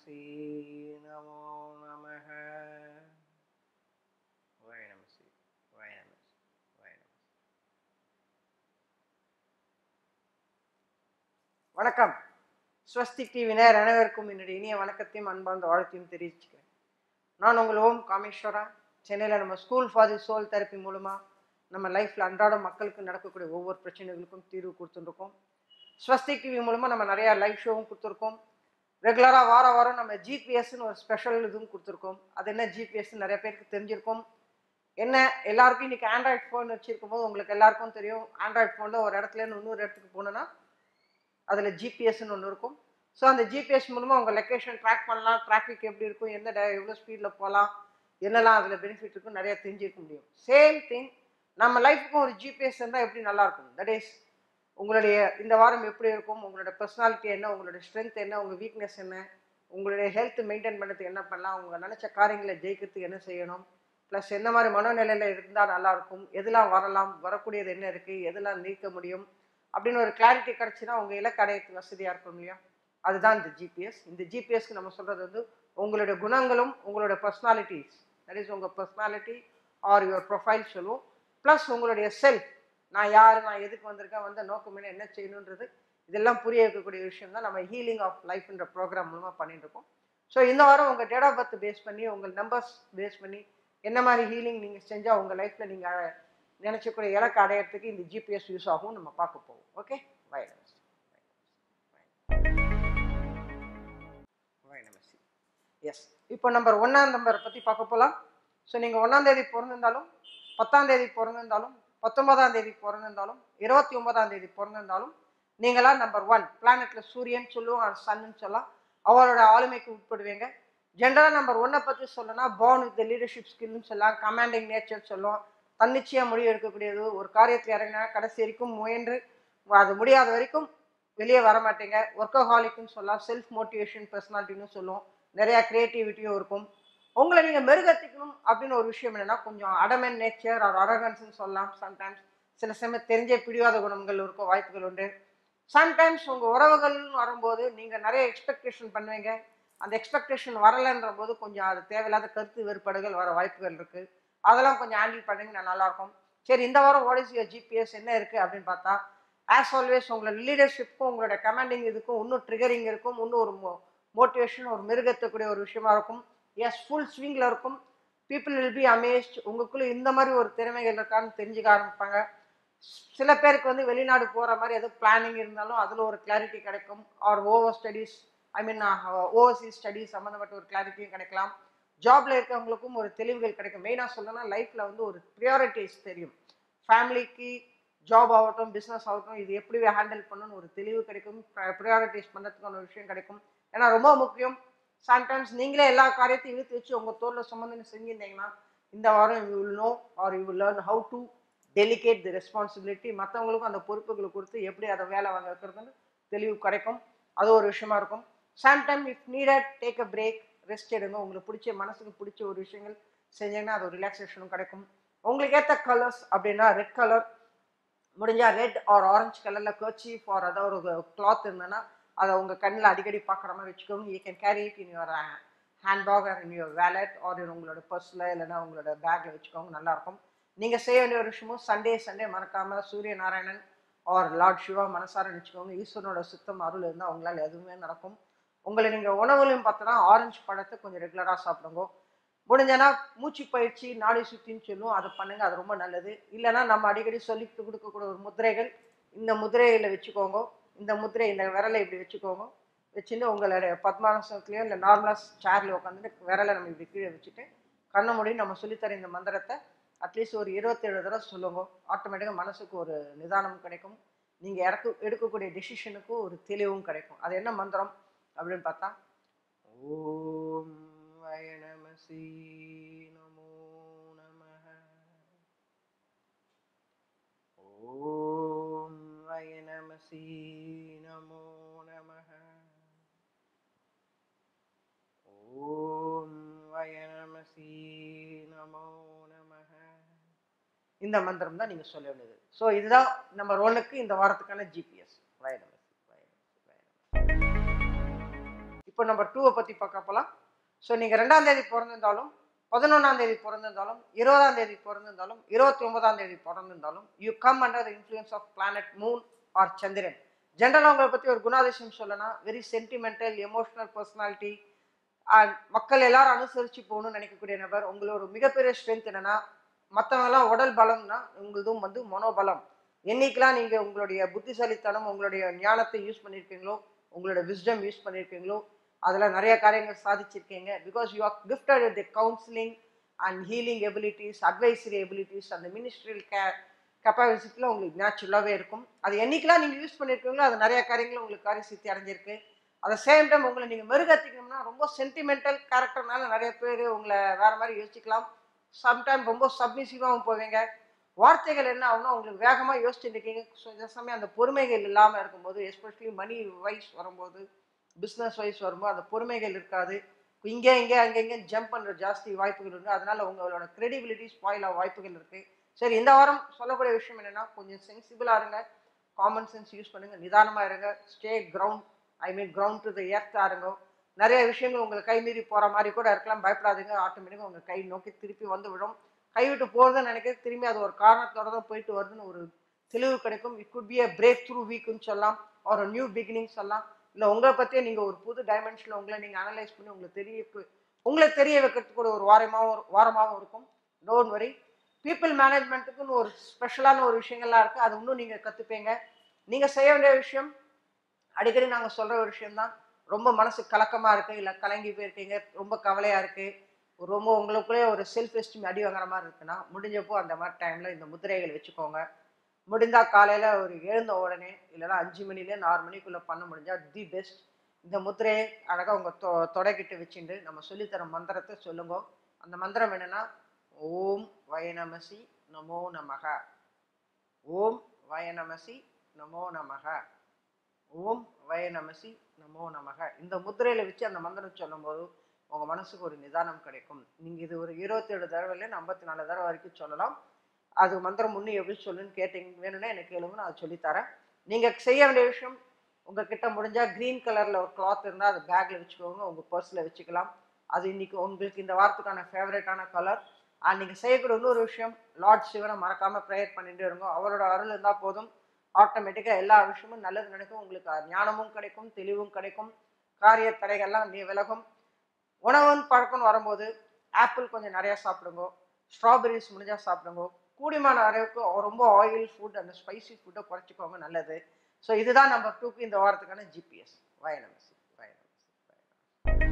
நமசி நமோ நமः ஓய நமசி ஓய நமசி ஓய நமசி வணக்கம் ஸ்வஸ்தி டிவினர் அனைவருக்கும் என்னுடைய இனிய வணக்கத்தையும் அன்பார்ந்த வாழ்த்தையும் தெரிவிச்சுக்கிறேன் நான் உங்கள் ஓம் காமேஸ்வரா சென்னையில் நம்ம school for the soul therapy மூலமாக நம்ம லைஃப்பில் அன்றாட மக்களுக்கு நடக்கக்கூடிய ஒவ்வொரு பிரச்சனைகளுக்கும் தீர்வு கொடுத்துருக்கோம் ஸ்வஸ்தி டிவி மூலமாக நம்ம நிறையா லைவ் ஷோவும் கொடுத்துருக்கோம் ரெகுலராக வார வாரம் நம்ம ஜிபிஎஸ்ன்னு ஒரு ஸ்பெஷல் இதுவும் கொடுத்துருக்கோம் அது என்ன ஜிபிஎஸ் நிறைய பேருக்கு தெரிஞ்சிருக்கும் என்ன எல்லாருக்கும் இன்னைக்கு ஆண்ட்ராய்ட் ஃபோன் வச்சிருக்கும் போது உங்களுக்கு எல்லாருக்கும் தெரியும் ஆண்ட்ராய்ட் ஃபோனில் ஒரு இடத்துல இருந்து இன்னொரு இடத்துக்கு போனோன்னா அதில் ஜிபிஎஸ்ன்னு ஒன்று இருக்கும் ஸோ அந்த ஜிபிஎஸ் மூலமாக உங்கள் லொக்கேஷன் ட்ராக் பண்ணலாம் டிராஃபிக் எப்படி இருக்கும் எந்த ட- எவ்வளோ ஸ்பீடில் போகலாம் என்னெல்லாம் அதில் பெனிஃபிட் இருக்கும் நிறைய தெரிஞ்சிருக்க முடியும் சேம் திங் நம்ம லைஃபுக்கும் ஒரு ஜிபிஎஸ் இருந்தால் எப்படி நல்லா இருக்கும் தட் இஸ் உங்களுடைய இந்த வாரம் எப்படி இருக்கும் உங்களோட பர்சனாலிட்டி என்ன உங்களோட ஸ்ட்ரென்த் என்ன உங்கள் வீக்னஸ் என்ன உங்களுடைய ஹெல்த் மெயின்டைன் பண்ணுறதுக்கு என்ன பண்ணலாம் உங்கள் நினச்ச காரியங்களை ஜெயிக்கிறதுக்கு என்ன செய்யணும் ப்ளஸ் என்ன மாதிரி மனநிலையில் இருந்தால் நல்லாயிருக்கும் எதெல்லாம் வரலாம் வரக்கூடியது என்ன இருக்குது எதெல்லாம் நீக்க முடியும் அப்படின்னு ஒரு கிளாரிட்டி கிடச்சின்னா உங்கள் இலக்கு அடையத்துக்கு வசதியாக இருக்கும் இல்லையா அதுதான் இந்த ஜிபிஎஸ் இந்த ஜிபிஎஸ்க்கு நம்ம சொல்கிறது வந்து உங்களுடைய குணங்களும் உங்களோட பர்சனாலிட்டிஸ் தட் இஸ் உங்கள் பர்சனாலிட்டி ஆர் யுவர் ப்ரொஃபைல் சொல்லுவோம் ப்ளஸ் உங்களுடைய செல்ஃப் நான் யார் நான் எதுக்கு வந்திருக்கேன் வந்த நோக்கம் என்ன என்ன செய்யணுன்றது இதெல்லாம் புரிய வைக்கக்கூடிய விஷயம் தான் நம்ம ஹீலிங் ஆஃப் லைஃப்ன்ற ப்ரோக்ராம் மூலமாக பண்ணிட்டு இருக்கோம் ஸோ இந்த வாரம் உங்கள் டேட் ஆஃப் பர்த் பேஸ் பண்ணி உங்கள் நம்பர்ஸ் பேஸ் பண்ணி என்ன மாதிரி ஹீலிங் நீங்கள் செஞ்சால் உங்கள் லைஃப்பில் நீங்கள் நினச்சக்கூடிய இலக்கு அடையிறதுக்கு இந்த ஜிபிஎஸ் யூஸ் ஆகும் நம்ம பார்க்க போவோம் ஓகே வைரஸ் வைரஸ் எஸ் இப்போ நம்பர் ஒன்றாம் நம்பரை பற்றி பார்க்க போகலாம் ஸோ நீங்கள் ஒன்றாம் தேதி பிறந்திருந்தாலும் பத்தாம் தேதி பிறந்திருந்தாலும் பத்தொன்பதாம் தேதி பிறந்திருந்தாலும் இருபத்தி ஒன்பதாம் தேதி பிறந்திருந்தாலும் நீங்களாம் நம்பர் ஒன் பிளானெட்ல சூரியன் சொல்லுவோம் சன்னு சொல்லலாம் அவரோட ஆளுமைக்கு உட்படுவீங்க ஜென்ரலாக நம்பர் ஒன்னை பற்றி சொல்லணும்னா born with the லீடர்ஷிப் ஸ்கில்னு சொல்லலாம் கமாண்டிங் நேச்சர் சொல்லுவோம் தன்னிச்சையாக முடிவு எடுக்கக்கூடியது ஒரு காரியத்தில் இறங்கினா கடைசி வரைக்கும் முயன்று அது முடியாத வரைக்கும் வெளியே வர மாட்டீங்க ஒர்க்கஹாலிக்னு சொல்லலாம் செல்ஃப் மோட்டிவேஷன் பர்சனாலிட்டின்னு சொல்லுவோம் நிறையா க்ரியேட்டிவிட்டியும் இருக்கும் உங்களை நீங்கள் மெருகத்திக்கணும் அப்படின்னு ஒரு விஷயம் என்னன்னா கொஞ்சம் அடமன் நேச்சர் ஆர் அரகன்ஸ்னு சொல்லலாம் சம்டைம்ஸ் சில சமயம் தெரிஞ்ச பிடிவாத குணங்கள் இருக்கும் வாய்ப்புகள் உண்டு சம்டைம்ஸ் உங்கள் உறவுகள்னு வரும்போது நீங்கள் நிறைய எக்ஸ்பெக்டேஷன் பண்ணுவீங்க அந்த எக்ஸ்பெக்டேஷன் வரலைன்ற போது கொஞ்சம் அது தேவையில்லாத கருத்து வேறுபாடுகள் வர வாய்ப்புகள் இருக்குது அதெல்லாம் கொஞ்சம் ஹேண்டில் பண்ணிங்கன்னா நல்லாயிருக்கும் சரி இந்த வாரம் வாட் இஸ் யுவர் ஜிபிஎஸ் என்ன இருக்குது அப்படின்னு பார்த்தா ஆஸ் ஆல்வேஸ் உங்களோட லீடர்ஷிப்புக்கும் உங்களோட கமாண்டிங் இதுக்கும் இன்னும் ட்ரிகரிங் இருக்கும் இன்னும் ஒரு மோட்டிவேஷன் ஒரு மிருகத்தக்கூடிய ஒரு விஷயமா இருக்கும் எஸ் ஃபுல் ஸ்விங்கில் இருக்கும் பீப்புள் வில் பி அமேஸ்ட் உங்களுக்குள்ள இந்த மாதிரி ஒரு திறமைகள் இருக்கான்னு தெரிஞ்சுக்க ஆரம்பிப்பாங்க சில பேருக்கு வந்து வெளிநாடு போகிற மாதிரி ஏதோ பிளானிங் இருந்தாலும் அதில் ஒரு கிளாரிட்டி கிடைக்கும் or over studies I mean overseas studies சம்மந்தப்பட்ட ஒரு கிளாரிட்டியும் கிடைக்கலாம் ஜாப்ல இருக்கவங்களுக்கும் ஒரு தெளிவுகள் கிடைக்கும் மெயினாக சொல்லணும்னா லைஃப்பில் வந்து ஒரு ப்ரியாரிட்டிஸ் தெரியும் ஃபேமிலிக்கு ஜாப் ஆகட்டும் பிஸ்னஸ் ஆகட்டும் இது எப்படி ஹேண்டில் பண்ணணும்னு ஒரு தெளிவு கிடைக்கும் ப்ரியாரிட்டிஸ் பண்ணுறதுக்கான ஒரு விஷயம் கிடைக்கும் ஏன்னா ரொம்ப முக்கியம் சம்டைம்ஸ் நீங்களே எல்லா காரியத்தையும் இழுத்து வச்சு உங்கள் தோளில் சுமந்து செஞ்சிருந்தீங்கன்னா இந்த வாரம் you will know or you will learn how to delegate the responsibility மற்றவங்களுக்கும் அந்த பொறுப்புகளை கொடுத்து எப்படி அதை வேலை வாங்க வைக்கிறதுன்னு தெளிவு கிடைக்கும் அது ஒரு விஷயமா இருக்கும் sometime if needed take a break rest எடுங்க உங்களுக்கு பிடிச்ச மனசுக்கு பிடிச்ச ஒரு விஷயங்கள் செஞ்சீங்கன்னா அது ஒரு ரிலாக்ஸேஷனும் கிடைக்கும் உங்களுக்கு ஏற்ற கலர்ஸ் அப்படின்னா ரெட் கலர் முடிஞ்சா ரெட் ஆர் ஆரஞ்சு கலரில் கர்ச்சீஃப் ஆர் அதாவது ஒரு கிளாத் இருந்ததுன்னா அதை உங்கள் கண்ணில் அடிக்கடி பார்க்குற மாதிரி வச்சுக்கோங்க you can carry it in your handbag or in your wallet or உங்களோட பர்ஸில் இல்லைன்னா உங்களோட பேக்கில் வச்சுக்கோங்க நல்லாயிருக்கும் நீங்கள் செய்ய வேண்டிய ஒரு விஷயமும் சண்டே சண்டே மறக்காமல் சூரிய நாராயணன் ஆர் லார்ட் சிவா மனசார நினச்சிக்கோங்க ஈஸ்வரனோட சுத்தம் அருள் இருந்தால் உங்களால் எதுவுமே நடக்கும் உங்களை நீங்கள் உணவுலையும் பார்த்தோன்னா ஆரஞ்சு பழத்தை கொஞ்சம் ரெகுலராக சாப்பிடுங்க முடிஞ்சனா மூச்சு பயிற்சி நாடி சுத்தின்னு சொல்லுவோம் அதை பண்ணுங்க அது ரொம்ப நல்லது இல்லைன்னா நம்ம அடிக்கடி சொல்லி கொடுக்கக்கூடிய ஒரு முத்திரைகள் இந்த முத்திரையில் வச்சுக்கோங்க இந்த முத்திரை இந்த விரலை இப்படி வச்சுக்கோங்க வச்சுட்டு உங்களுடைய பத்மாசனத்துலேயோ இல்லை நார்மலாக சேரில் உட்காந்துட்டு விரலை நம்ம இப்படி கீழே வச்சுட்டு கண்ண மூடி நம்ம சொல்லித்தர இந்த மந்திரத்தை அட்லீஸ்ட் ஒரு இருபத்தேழு தடவை சொல்லுங்க ஆட்டோமேட்டிக்காக மனசுக்கு ஒரு நிதானம் கிடைக்கும் நீங்கள் இறக்கு எடுக்கக்கூடிய டெசிஷனுக்கும் ஒரு தெளிவும் கிடைக்கும் அது என்ன மந்திரம் அப்படின்னு பார்த்தா ஓம் வய நமசி நமோ நமः ஓம் வய நமசி நமோ நமः ஓம் வய நமசி நமோ நமः இந்த மந்திரம் தான் நீங்கள் சொல்ல வேண்டியது ஸோ இதுதான் நம்பர் ஒன்னுக்கு இந்த வாரத்துக்கான ஜிபிஎஸ் வய நமசி வய நமசி வய நமசி இப்போ நம்பர் டூவை பற்றி பார்க்க போகலாம் ஸோ நீங்கள் ரெண்டாம் தேதி பிறந்திருந்தாலும் பதினொன்றாம் தேதி பிறந்திருந்தாலும் இருபதாம் தேதி பிறந்திருந்தாலும் இருபத்தி ஒன்பதாம் தேதி பிறந்திருந்தாலும் you come under the influence of planet moon or சந்திரன் ஜென்ரலாக உங்களை பற்றி ஒரு குணாதிசயம் சொல்லனா very sentimental emotional personality and மக்கள் எல்லாரும் அனுசரித்து போகணும்னு நினைக்கக்கூடிய நபர் உங்களோட மிகப்பெரிய ஸ்ட்ரென்த் என்னன்னா மற்றவங்கலாம் உடல் பலம்னா உங்களதும் வந்து மனோபலம் என்னைக்கெல்லாம் நீங்கள் உங்களுடைய புத்திசாலித்தனம் உங்களுடைய ஞானத்தை யூஸ் பண்ணியிருக்கீங்களோ உங்களோட விஸ்டம் யூஸ் பண்ணியிருக்கீங்களோ அதில் நிறைய காரியங்கள் சாதிச்சிருக்கீங்க because you are gifted with counselling and healing abilities advisory abilities அந்த மினிஸ்ட்ரியல் கே கெப்பாசிட்டியில் உங்களுக்கு நேச்சுரலாகவே இருக்கும் அது என்னைக்கெல்லாம் நீங்கள் யூஸ் பண்ணியிருக்கீங்களோ அது நிறைய காரியங்கள் உங்களுக்கு காரிய சித்தி அடைஞ்சிருக்கு அட் சேம் டைம் உங்களை நீங்கள் மெருகத்திக்கணும்னா ரொம்ப சென்டிமெண்டல் கேரக்டர்னால நிறைய பேர் உங்களை வேற மாதிரி யோசிக்கலாம் சம்டைம் ரொம்ப சப்மிசிவாகவும் போவீங்க வார்த்தைகள் என்ன ஆகும்னா உங்களுக்கு வேகமாக யோசிச்சுட்டு இருக்கீங்க ஸோ இந்த சமயம் அந்த பொறுமைகள் இல்லாமல் இருக்கும்போது எஸ்பெஷலி மணி வைஸ் வரும்போது பிஸ்னஸ் வைஸ் வரும்போது அந்த பொறுமைகள் இருக்காது இங்கே இங்கே அங்கே இங்கே ஜம்ப் பண்ணுற ஜாஸ்தி வாய்ப்புகள் இருக்குது அதனால உங்களோட கிரெடிபிலிட்டி ஸ்பாயில் ஆக வாய்ப்புகள் இருக்குது சரி இந்த வாரம் சொல்லக்கூடிய விஷயம் என்னென்னா கொஞ்சம் சென்சிபிளாக இருங்க காமன் சென்ஸ் யூஸ் பண்ணுங்கள் நிதானமாக இருங்க stay ground I mean ground to the எர்த்தாக இருங்க நிறைய விஷயங்கள் உங்களுக்கு கை மீறி போகிற மாதிரி கூட இருக்கலாம் பயப்படாதீங்க ஆட்டோமேட்டிக்காக உங்கள் கை நோக்கி திருப்பி வந்து விடும் கைவிட்டு போகிறதுன்னு நினைக்கிறது திரும்பி அது ஒரு காரணத்தோட தான் போயிட்டு வருதுன்னு ஒரு தெளிவு கிடைக்கும் it could be a breakthrough வீக்குன்னு சொல்லலாம் ஒரு நியூ பிகினிங் சொல்லலாம் இல்லை உங்களை பற்றியே நீங்கள் ஒரு புது டைமென்ஷனில் உங்களை நீங்கள் அனலைஸ் பண்ணி உங்களுக்கு தெரிய உங்களை தெரிய வைக்கிறதுக்கு கூட ஒரு வாரமாகவும் வாரமாகவும் இருக்கும் டோன்ட் வரி பீப்புள் மேனேஜ்மெண்ட்டுக்குன்னு ஒரு ஸ்பெஷலான ஒரு விஷயங்கள்லாம் இருக்குது அது இன்னும் நீங்கள் கற்றுப்பீங்க நீங்கள் செய்ய வேண்டிய விஷயம் அடிக்கடி நாங்கள் சொல்கிற ஒரு விஷயம்தான் ரொம்ப மனசு கலக்கமாக இருக்குது இல்லை கலங்கி போயிருக்கீங்க ரொம்ப கவலையாக இருக்குது ரொம்ப உங்களுக்குள்ளே ஒரு செல்ஃப் எஸ்டீம் அடி வாங்குற மாதிரி இருக்குன்னா முடிஞ்சப்போ அந்த மாதிரி டைமில் இந்த முதிரைகள் வச்சுக்கோங்க முடிந்தால் காலையில் ஒரு எழுந்த உடனே இல்லைன்னா அஞ்சு மணிலேருந்து ஆறு மணிக்குள்ளே பண்ண முடிஞ்சால் தி பெஸ்ட் இந்த முத்திரையை அழகாக உங்கள் தொ தொடைக்கிட்டு வச்சுட்டு நம்ம சொல்லித்தர மந்திரத்தை சொல்லுங்க அந்த மந்திரம் என்னென்னா ஓம் வயநமசி நமோ நமக ஓம் வயநமசி நமோ நமக ஓம் வயநமசி நமோ நமக இந்த முத்திரையில் வச்சு அந்த மந்திரம் சொல்லும்போது உங்கள் மனசுக்கு ஒரு நிதானம் கிடைக்கும் நீங்கள் இது ஒரு இருபத்தேழு தடவைலேருந்து ஐம்பத்தி நாலு தடவை வரைக்கும் சொல்லலாம் அது மந்திரம் முன்னே எப்படி சொல்லுன்னு கேட்டீங்க வேணும்னா எனக்கு கேளுங்க நான் சொல்லித்தரேன் நீங்கள் செய்ய வேண்டிய விஷயம் உங்ககிட்ட முடிஞ்சால் க்ரீன் கலரில் ஒரு கிளாத் இருந்தால் அது பேக்கில் வச்சுக்கோங்க உங்கள் பர்ஸில் வச்சுக்கலாம் அது இன்னைக்கு உங்களுக்கு இந்த வாரத்துக்கான ஃபேவரட்டான கலர் அண்ட் நீங்கள் செய்யக்கூடிய இன்னொரு விஷயம் லார்ட் சிவனை மறக்காமல் ப்ரேயர் பண்ணிட்டு இருங்க அவரோட அருள் இருந்தால் போதும் ஆட்டோமேட்டிக்காக எல்லா விஷயமும் நல்லது நடக்கும் உங்களுக்கு ஞானமும் கிடைக்கும் தெளிவும் கிடைக்கும் காரிய தடைகள்லாம் நீ விலகும் உணவுன்னு பழக்கம்னு வரும்போது ஆப்பிள் கொஞ்சம் நிறையா சாப்பிடுங்க ஸ்ட்ராபெரிஸ் முடிஞ்சால் சாப்பிடுங்க கூடிமான அளவுக்கு ரொம்ப ஆயில் ஃபுட் அந்த ஸ்பைசி ஃபுட்டை குறைச்சிக்கோங்க நல்லது ஸோ இதுதான் நம்பர் டூக்கு இந்த வாரத்துக்கான ஜிபிஎஸ் வயநமசி வயநமசி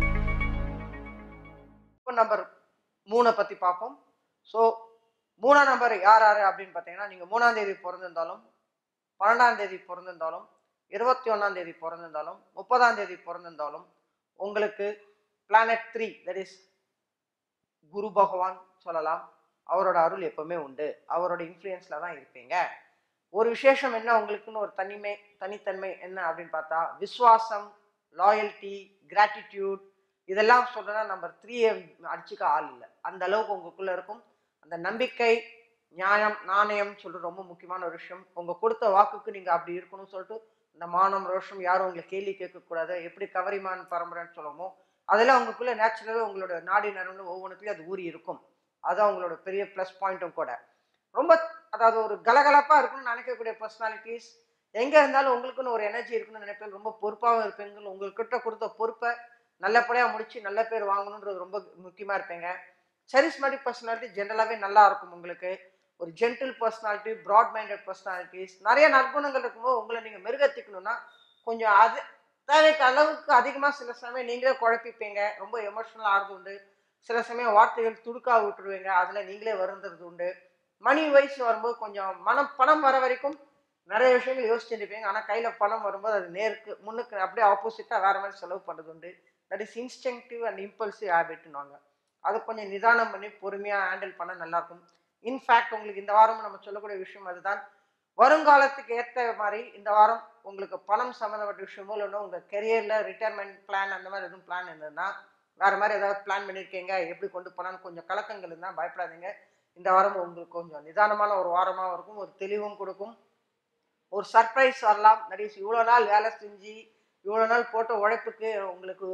இப்போ நம்பர் மூணை பற்றி பார்ப்போம் ஸோ மூணாம் நம்பர் யார் யார் அப்படின்னு பார்த்தீங்கன்னா நீங்கள் மூணாம் தேதி பிறந்திருந்தாலும் பன்னெண்டாம் தேதி பிறந்திருந்தாலும் இருபத்தி ஒன்றாம் தேதி பிறந்திருந்தாலும் முப்பதாம் தேதி பிறந்திருந்தாலும் உங்களுக்கு planet three that is Guru Bhagavan சொல்லலாம் அவரோட அருள் எப்பவுமே உண்டு அவரோட இன்ஃப்ளூயன்ஸில் தான் இருப்பீங்க ஒரு விசேஷம் என்ன உங்களுக்குன்னு ஒரு தனிமை தனித்தன்மை என்ன அப்படின்னு பார்த்தா விஸ்வாசம் லாயல்ட்டி கிராட்டிடியூட் இதெல்லாம் சொல்றேன்னா நம்பர் த்ரீயை அடிச்சுக்க ஆள் இல்லை அந்த அளவுக்கு உங்களுக்குள்ள இருக்கும் அந்த நம்பிக்கை நியாயம் நாணயம் சொல்றது ரொம்ப முக்கியமான ஒரு விஷயம் உங்க கொடுத்த வாக்குக்கு நீங்க அப்படி இருக்கணும்னு சொல்லிட்டு இந்த மானம் ரோஷம் யாரும் உங்களை கேள்வி கேட்கக்கூடாது எப்படி கவரிமான் பரம்பரைன்னு சொல்லுவோமோ அதெல்லாம் உங்களுக்குள்ள நேச்சுரலாகவே உங்களோட நாடி நரம்பு ஒவ்வொன்றுத்துலையும் அது ஊறி இருக்கும் அதுதான் உங்களோட பெரிய ப்ளஸ் பாயிண்ட்டும் கூட ரொம்ப அதாவது ஒரு கலகலப்பாக இருக்கணும்னு நினைக்கக்கூடிய பர்சனாலிட்டிஸ் எங்கே இருந்தாலும் உங்களுக்குன்னு ஒரு எனர்ஜி இருக்குன்னு நினைப்பேன் ரொம்ப பொறுப்பாகவும் இருப்பீங்க உங்கள்கிட்ட கொடுத்த பொறுப்பை நல்லபடியாக முடிச்சு நல்ல பேர் வாங்கணுன்றது ரொம்ப முக்கியமாக இருப்பீங்க சரிஸ்மேட்டிக் பர்சனாலிட்டி ஜென்ரலாகவே நல்லா இருக்கும் உங்களுக்கு ஒரு gentle personality broad minded personalities நிறைய நற்குணங்கள் இருக்கும்போது உங்களை நீங்கள் மெருகத்திக்கணும்னா கொஞ்சம் அது தேவைக்கு அளவுக்கு அதிகமாக சில சமயம் நீங்களே குழப்பிப்பீங்க ரொம்ப எமோஷனல் ஆகிறது உண்டு சில சமயம் வார்த்தைகள் துடுக்கா விட்டுருவீங்க அதில் நீங்களே வருந்துறது உண்டு மணி வைஸ் வரும்போது கொஞ்சம் மனம் பணம் வர வரைக்கும் நிறைய விஷயங்கள் யோசிச்சுட்டு இருப்பீங்க ஆனால் கையில் பணம் வரும்போது அது நேருக்கு முன்னுக்கு அப்படியே ஆப்போசிட்டாக வேறு மாதிரி செலவு பண்ணுறது உண்டு that is instinctive and impulsive ஹேபிட்னுவாங்க அது கொஞ்சம் நிதானம் பண்ணி பொறுமையாக ஹேண்டில் பண்ண நல்லாயிருக்கும் இன்ஃபேக்ட் உங்களுக்கு இந்த வாரம் நம்ம சொல்லக்கூடிய விஷயம் அதுதான் வருங்காலத்துக்கு ஏற்ற மாதிரி இந்த வாரம் உங்களுக்கு பணம் சம்மந்தப்பட்ட விஷயமோ இல்லைன்னா உங்கள் கெரியரில் ரிட்டையர்மெண்ட் பிளான் அந்த மாதிரி எதுவும் பிளான் இருந்ததுன்னா வேறு மாதிரி ஏதாவது பிளான் பண்ணியிருக்கீங்க எப்படி கொண்டு போகலான்னு கொஞ்சம் கலக்கங்கள் இருந்தால் பயப்படாதீங்க இந்த வாரம் உங்களுக்கு கொஞ்சம் நிதானமான ஒரு வாரமாக இருக்கும் ஒரு தெளிவும் கொடுக்கும் ஒரு சர்ப்ரைஸ் வரலாம் தட் இஸ் இவ்வளோ நாள் வேலை செஞ்சு இவ்வளோ நாள் போட்ட உழைப்புக்கு உங்களுக்கு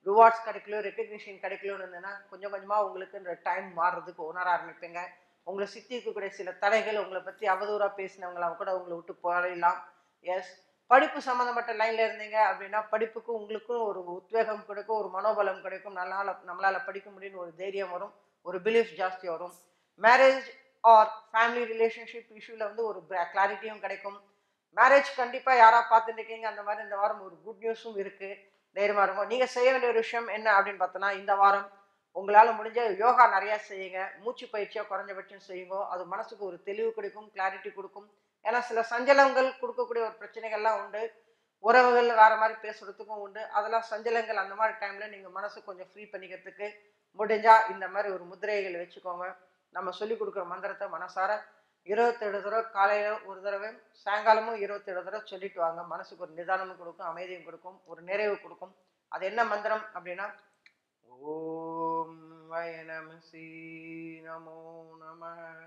ரிவார்ட்ஸ் கிடைக்கல ரெக்கக்னிஷன் கிடைக்கலன்னு இருந்ததுன்னா கொஞ்சம் கொஞ்சமாக உங்களுக்குன்ற டைம் மாறுறதுக்கு உணர ஆரம்பிப்பீங்க உங்களை சுற்றி இருக்கக்கூடிய சில தடைகள் உங்களை பற்றி அவதூறாக பேசினவங்களாம் கூட உங்களை விட்டு போயிடலாம் எஸ் படிப்பு சம்மந்தப்பட்ட லைனில் இருந்தீங்க அப்படின்னா படிப்புக்கும் உங்களுக்கும் ஒரு உத்வேகம் கிடைக்கும் ஒரு மனோபலம் கிடைக்கும் நம்மளால் நம்மளால் படிக்க முடியும்னு ஒரு தைரியம் வரும் ஒரு பிலீஃப் ஜாஸ்தி வரும் மேரேஜ் ஆர் ஃபேமிலி ரிலேஷன்ஷிப் இஷ்யூவில் வந்து ஒரு கிளாரிட்டியும் கிடைக்கும் மேரேஜ் கண்டிப்பாக யாராக பார்த்துட்டு இருக்கீங்க அந்த மாதிரி இந்த வாரம் ஒரு குட் நியூஸும் இருக்குது தைரியமாக இருக்கும் நீங்கள் செய்ய வேண்டிய ஒரு விஷயம் என்ன அப்படின்னு பார்த்தோன்னா இந்த வாரம் உங்களால் முடிஞ்ச யோகா நிறையா செய்யுங்க மூச்சு பயிற்சியாக குறைஞ்சபட்சம் செய்யுங்க அது மனசுக்கு ஒரு தெளிவு கிடைக்கும் கிளாரிட்டி கொடுக்கும் ஏன்னா சில சஞ்சலங்கள் கொடுக்கக்கூடிய ஒரு பிரச்சனைகள்லாம் உண்டு உறவுகள் வேற மாதிரி பேசுறதுக்கும் உண்டு அதெல்லாம் சஞ்சலங்கள் அந்த மாதிரி டைம்ல நீங்க மனசு கொஞ்சம் ஃப்ரீ பண்ணிக்கிறதுக்கு முடிஞ்சா இந்த மாதிரி ஒரு முதிரைகள் வச்சுக்கோங்க நம்ம சொல்லி கொடுக்குற மந்திரத்தை மனசார இருபத்தேழு தடவை காலையில ஒரு தடவை சாயங்காலமும் இருபத்தேழு தடவை சொல்லிட்டு வாங்க மனசுக்கு ஒரு நிதானமும் கொடுக்கும் அமைதியும் கொடுக்கும் ஒரு நிறைவு கொடுக்கும் அது என்ன மந்திரம் அப்படின்னா ஓம் வய நமசி நமோ நம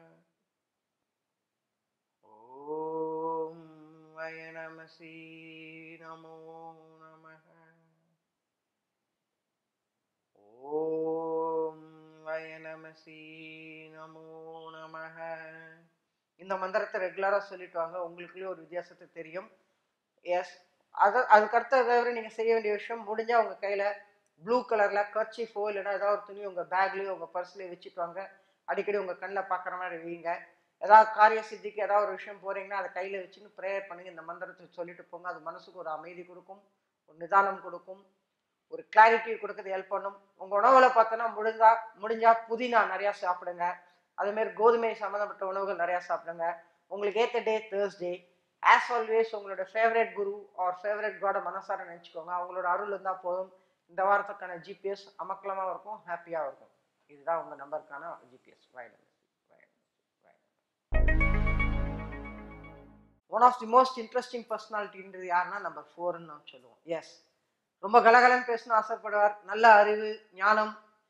ஓம் வய நமசி நமோ நம ஓம் வய நமசி நமோ நம இந்த மந்திரத்தை ரெகுலராக சொல்லிட்டு வாங்க உங்களுக்குள்ளே ஒரு வித்தியாசத்தை தெரியும் எஸ் அது அதுக்கு அடுத்தது தவிர நீங்கள் செய்ய வேண்டிய விஷயம் முடிஞ்சால் உங்கள் கையில் ப்ளூ கலரில் கர்ச்சிஃபோ இல்லைன்னா ஏதாவது ஒரு துணி உங்கள் பேக்லேயோ உங்கள் பர்ஸ்லேயோ வச்சுட்டு வாங்க அடிக்கடி உங்கள் கண்ணில் பார்க்குற மாதிரி வைங்க ஏதாவது காரிய சித்திக்கு ஏதாவது ஒரு விஷயம் போகிறீங்கன்னா அதை கையில் வச்சுன்னு ப்ரேயர் பண்ணுங்க இந்த மந்திரத்தை சொல்லிட்டு போங்க அது மனசுக்கு ஒரு அமைதி கொடுக்கும் ஒரு நிதானம் கொடுக்கும் ஒரு கிளாரிட்டி கொடுக்கறது ஹெல்ப் பண்ணும் உங்கள் உணவில் பார்த்தோன்னா முடிஞ்சா முடிஞ்சா புதினா நிறையா சாப்பிடுங்க அதேமாரி கோதுமை சம்மந்தப்பட்ட உணவுகள் நிறையா சாப்பிடுங்க உங்களுக்கு ஏற்ற டே தேர்ஸ்டே ஆஸ் ஆல்வேஸ் உங்களோட favourite Guru or favourite god மனசார நினச்சிக்கோங்க அவங்களோட அருள் இருந்தால் போதும் இந்த வாரத்துக்கான ஜிபிஎஸ் அமக்கலமாக இருக்கும் ஹாப்பியாக இருக்கும் இதுதான் உங்கள் நம்பருக்கான ஜிபிஎஸ் வைடம் one of the most interesting பர்சனாலிட்டின்றது யாருன்னா நம்பர் ஃபோர்னு நம்ம சொல்லுவோம் எஸ் ரொம்ப கலகலன்னு பேசணும்னு ஆசைப்படுவார் நல்ல அறிவு ஞானம்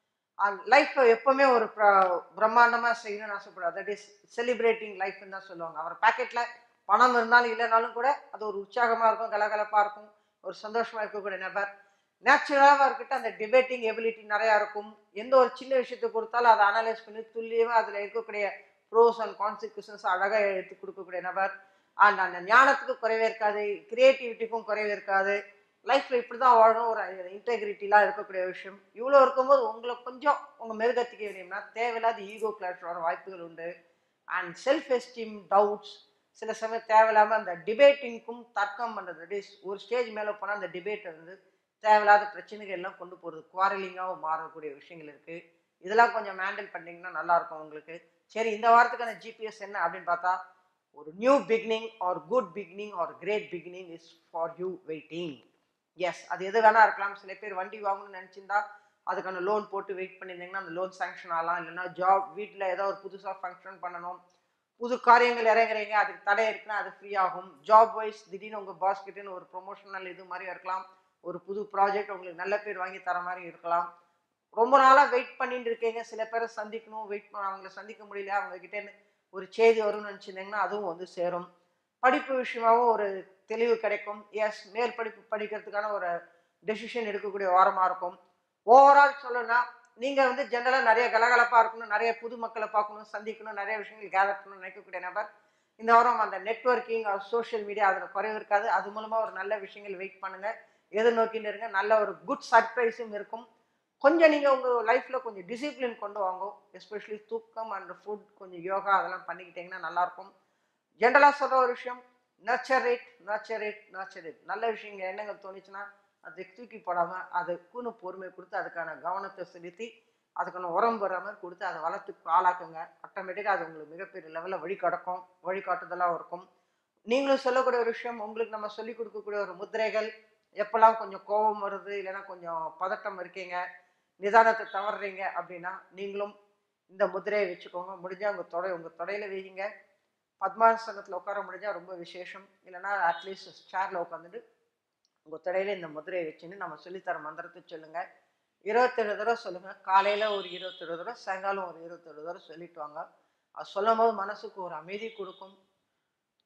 லைஃப்பை எப்பவுமே ஒரு பிர- பிரம்மாண்டமா செய்யணும்னு ஆசைப்படுவார் தட் இஸ் செலிப்ரேட்டிங் லைஃப்னு தான் சொல்லுவாங்க அவர் பாக்கெட்ல பணம் இருந்தாலும் இல்லைனாலும் கூட அது ஒரு உற்சாகமா இருக்கும் கலகலப்பா இருக்கும் ஒரு சந்தோஷமா இருக்கக்கூடிய நபர் நேச்சுரலாக இருக்கட்டும் அந்த டிபேட்டிங் எபிலிட்டி நிறையா இருக்கும் எந்த ஒரு சின்ன விஷயத்தை கொடுத்தாலும் அதை அனலைஸ் பண்ணி துல்லியமாக அதில் இருக்கக்கூடிய ப்ரோஸ் அண்ட் கான்சிக்வன்சஸ் அழகாக எடுத்து கொடுக்கக்கூடிய நபர் அண்ட் அந்த ஞானத்துக்கு குறைவே இருக்காது கிரியேட்டிவிட்டிக்கும் குறைவே இருக்காது லைஃப்பில் இப்படி தான் வாழணும் ஒரு இன்டெகிரிட்டிலாம் இருக்கக்கூடிய விஷயம் இவ்வளோ இருக்கும்போது உங்களை கொஞ்சம் உங்கள் மெருகத்திக்க வேண்டியம்னா தேவையில்லாத ஈகோ கிளாஷ் வர வாய்ப்புகள் உண்டு அண்ட் செல்ஃப் எஸ்டீம் டவுட்ஸ் சில சமயம் தேவையில்லாமல் அந்த டிபேட்டிங்க்கும் தர்க்கம் பண்ணுறது இஸ் ஒரு ஸ்டேஜ் மேலே போனால் அந்த டிபேட் வந்து தேவையில்லாத பிரச்சனைகள் எல்லாம் கொண்டு போகிறது குவாரலிங்காகவும் மாறக்கூடிய விஷயங்கள் இருக்குது இதெல்லாம் கொஞ்சம் ஹேண்டில் பண்ணிங்கன்னா நல்லாயிருக்கும் உங்களுக்கு சரி இந்த வாரத்துக்கான ஜிபிஎஸ் என்ன அப்படின்னு பார்த்தா ஒரு new beginning or good beginning or great beginning is for you waiting yes அது எது வேணா இருக்கலாம் சில பேர் வண்டி வாங்கணும்னு நினச்சிருந்தா அதுக்கான லோன் போட்டு வெயிட் பண்ணியிருந்தீங்கன்னா அந்த லோன் சாங்ஷன் ஆகலாம் இல்லைன்னா ஜாப் வீட்டில் ஏதோ ஒரு புதுசாக ஃபங்க்ஷன் பண்ணணும் புது காரியங்கள் இறங்குறீங்க அதுக்கு தடை இருக்குன்னா அது ஃப்ரீ ஆகும் ஜாப் வைஸ் திடீர்னு உங்கள் பாஸ் கிட்டேன்னு ஒரு ப்ரொமோஷனல் இது மாதிரி இருக்கலாம் ஒரு புது ப்ராஜெக்ட் உங்களுக்கு நல்ல பேர் வாங்கி தர மாதிரி இருக்கலாம் ரொம்ப நாளாக வெயிட் பண்ணிட்டு இருக்கீங்க சில பேரை சந்திக்கணும் வெயிட் பண்ண அவங்கள சந்திக்க முடியல அவங்க கிட்டேன்னு ஒரு செய்தி வரும்னு நினச்சிருந்தீங்கன்னா அதுவும் வந்து சேரும் படிப்பு விஷயமாவும் ஒரு தெளிவு கிடைக்கும் எஸ் மேல் படிப்பு படிக்கிறதுக்கான ஒரு டெசிஷன் எடுக்கக்கூடிய வாரமாக இருக்கும் ஓவரால் சொல்லணும்னா நீங்கள் வந்து ஜென்ரலாக நிறைய கலகலப்பாக இருக்கணும் நிறைய புது மக்களை பார்க்கணும் சந்திக்கணும் நிறைய விஷயங்கள் கேதர் பண்ணணும்னு நினைக்கக்கூடிய நபர் இந்த வாரம் அந்த நெட்ஒர்க்கிங் சோஷியல் மீடியா அதில் குறைவு இருக்காது அது மூலமாக ஒரு நல்ல விஷயங்கள் வெயிட் பண்ணுங்கள் எதிர்நோக்கின்னு இருங்க நல்ல ஒரு குட் சர்ப்ரைஸும் இருக்கும் கொஞ்சம் நீங்கள் உங்கள் லைஃப்பில் கொஞ்சம் டிசிப்ளின் கொண்டு வாங்க எஸ்பெஷலி தூக்கம் அண்ட் ஃபுட் கொஞ்சம் யோகா அதெல்லாம் பண்ணிக்கிட்டிங்கன்னா நல்லாயிருக்கும் ஜென்ரலாக சொல்கிற ஒரு விஷயம் nurture it nurture it nurture it நல்ல விஷயங்கள் எண்ணங்கள் தோணுச்சுன்னா அதை தூக்கி போடாமல் அதுக்குன்னு பொறுமை கொடுத்து அதுக்கான கவனத்தை செலுத்தி அதுக்கான உரம் வராமல் கொடுத்து அதை வளர்த்து ஆளாக்குங்க ஆட்டோமேட்டிக்காக அது உங்களுக்கு மிகப்பெரிய லெவலில் வழிகாட்டும் வழிகாட்டுதலாக இருக்கும் நீங்களும் சொல்லக்கூடிய ஒரு விஷயம் உங்களுக்கு நம்ம சொல்லிக் கொடுக்கக்கூடிய ஒரு முத்திரைகள் எப்போல்லாம் கொஞ்சம் கோபம் வருது இல்லைன்னா கொஞ்சம் பதட்டம் இருக்கீங்க நிதானத்தை தவறுறீங்க அப்படின்னா நீங்களும் இந்த முதிரையை வச்சுக்கோங்க முடிஞ்சால் உங்கள் தொடை உங்கள் தொடையில் வைங்க பத்மாசனத்தில் உட்கார முடிஞ்சால் ரொம்ப விசேஷம் இல்லைன்னா அட்லீஸ்ட் சேரில் உட்காந்துட்டு உங்கள் தொடையில் இந்த முதிரையை வச்சுன்னு நம்ம சொல்லித்தர மந்திரத்தை சொல்லுங்கள் இருபத்தேழு தடவை சொல்லுங்கள் காலையில் ஒரு இருபத்தேழு தடவை சாயங்காலம் ஒரு இருபத்தேழு தடவை சொல்லிட்டு வாங்க அது சொல்லும் போது மனசுக்கு ஒரு அமைதி கொடுக்கும்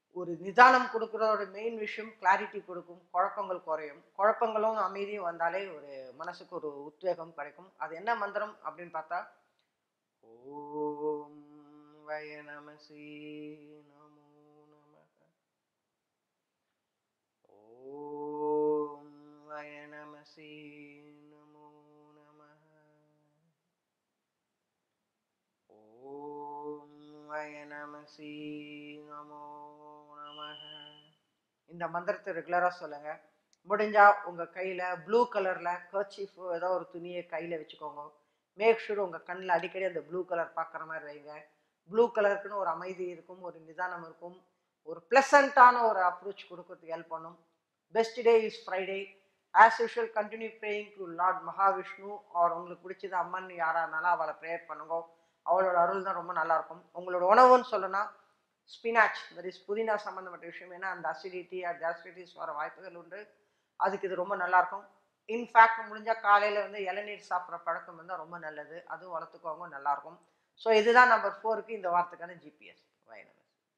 ஒரு நிதானம் கொடுக்குறதோட மெயின் விஷயம் கிளாரிட்டி கொடுக்கும் குழப்பங்கள் குறையும் குழப்பங்களும் அமைதியும் வந்தாலே ஒரு மனசுக்கு ஒரு உத்வேகம் கிடைக்கும் அது என்ன மந்திரம் அப்படின்னு பார்த்தா ஓம் வய நமசி நமோ நம ஓம் வய நமசி நமோ நம ஓம் வய நமசி நமோ நம இந்த மந்திரத்தை ரெகுலராக சொல்லுங்க முடிஞ்சா உங்க கையில ப்ளூ கலர்ல கர்ச்சீஃப் ஏதோ ஒரு துணியை கையில வச்சுக்கோங்க மேக் ஷூர் உங்க கண்ணில் அடிக்கடி அந்த ப்ளூ கலர் பார்க்குற மாதிரி வைங்க ப்ளூ கலருக்குன்னு ஒரு அமைதி இருக்கும் ஒரு நிதானம் இருக்கும் ஒரு ப்ளசண்ட்டான ஒரு அப்ரோச் கொடுக்கறதுக்கு ஹெல்ப் பண்ணும் best day is Friday as usual continue praying to lord Mahavishnu or உங்களுக்கு பிடிச்சது அம்மன் யாரா இருந்தாலும் அவளை ப்ரேயர் பண்ணுங்க அவளோட அருள் தான் ரொம்ப நல்லா இருக்கும் உங்களோட உணவுன்னு சொல்லணும்னா ஸ்பினாச் தட் இஸ் புதினா சம்மந்தப்பட்ட விஷயம் ஏன்னா அந்த அசிடிட்டி கேஸ்ட்ரைட்டிஸ் வர வாய்ப்புகள் உண்டு அதுக்கு இது ரொம்ப நல்லா இருக்கும் இன்ஃபேக்ட் முடிஞ்சால் காலையில் வந்து இளநீர் சாப்பிட்ற பழக்கம் இருந்தால் ரொம்ப நல்லது அதுவும் வளர்த்துக்கோங்க நல்லா இருக்கும் ஸோ இதுதான் நம்பர் ஃபோருக்கு இந்த வாரத்துக்கான ஜிபிஎஸ் வைனஸ்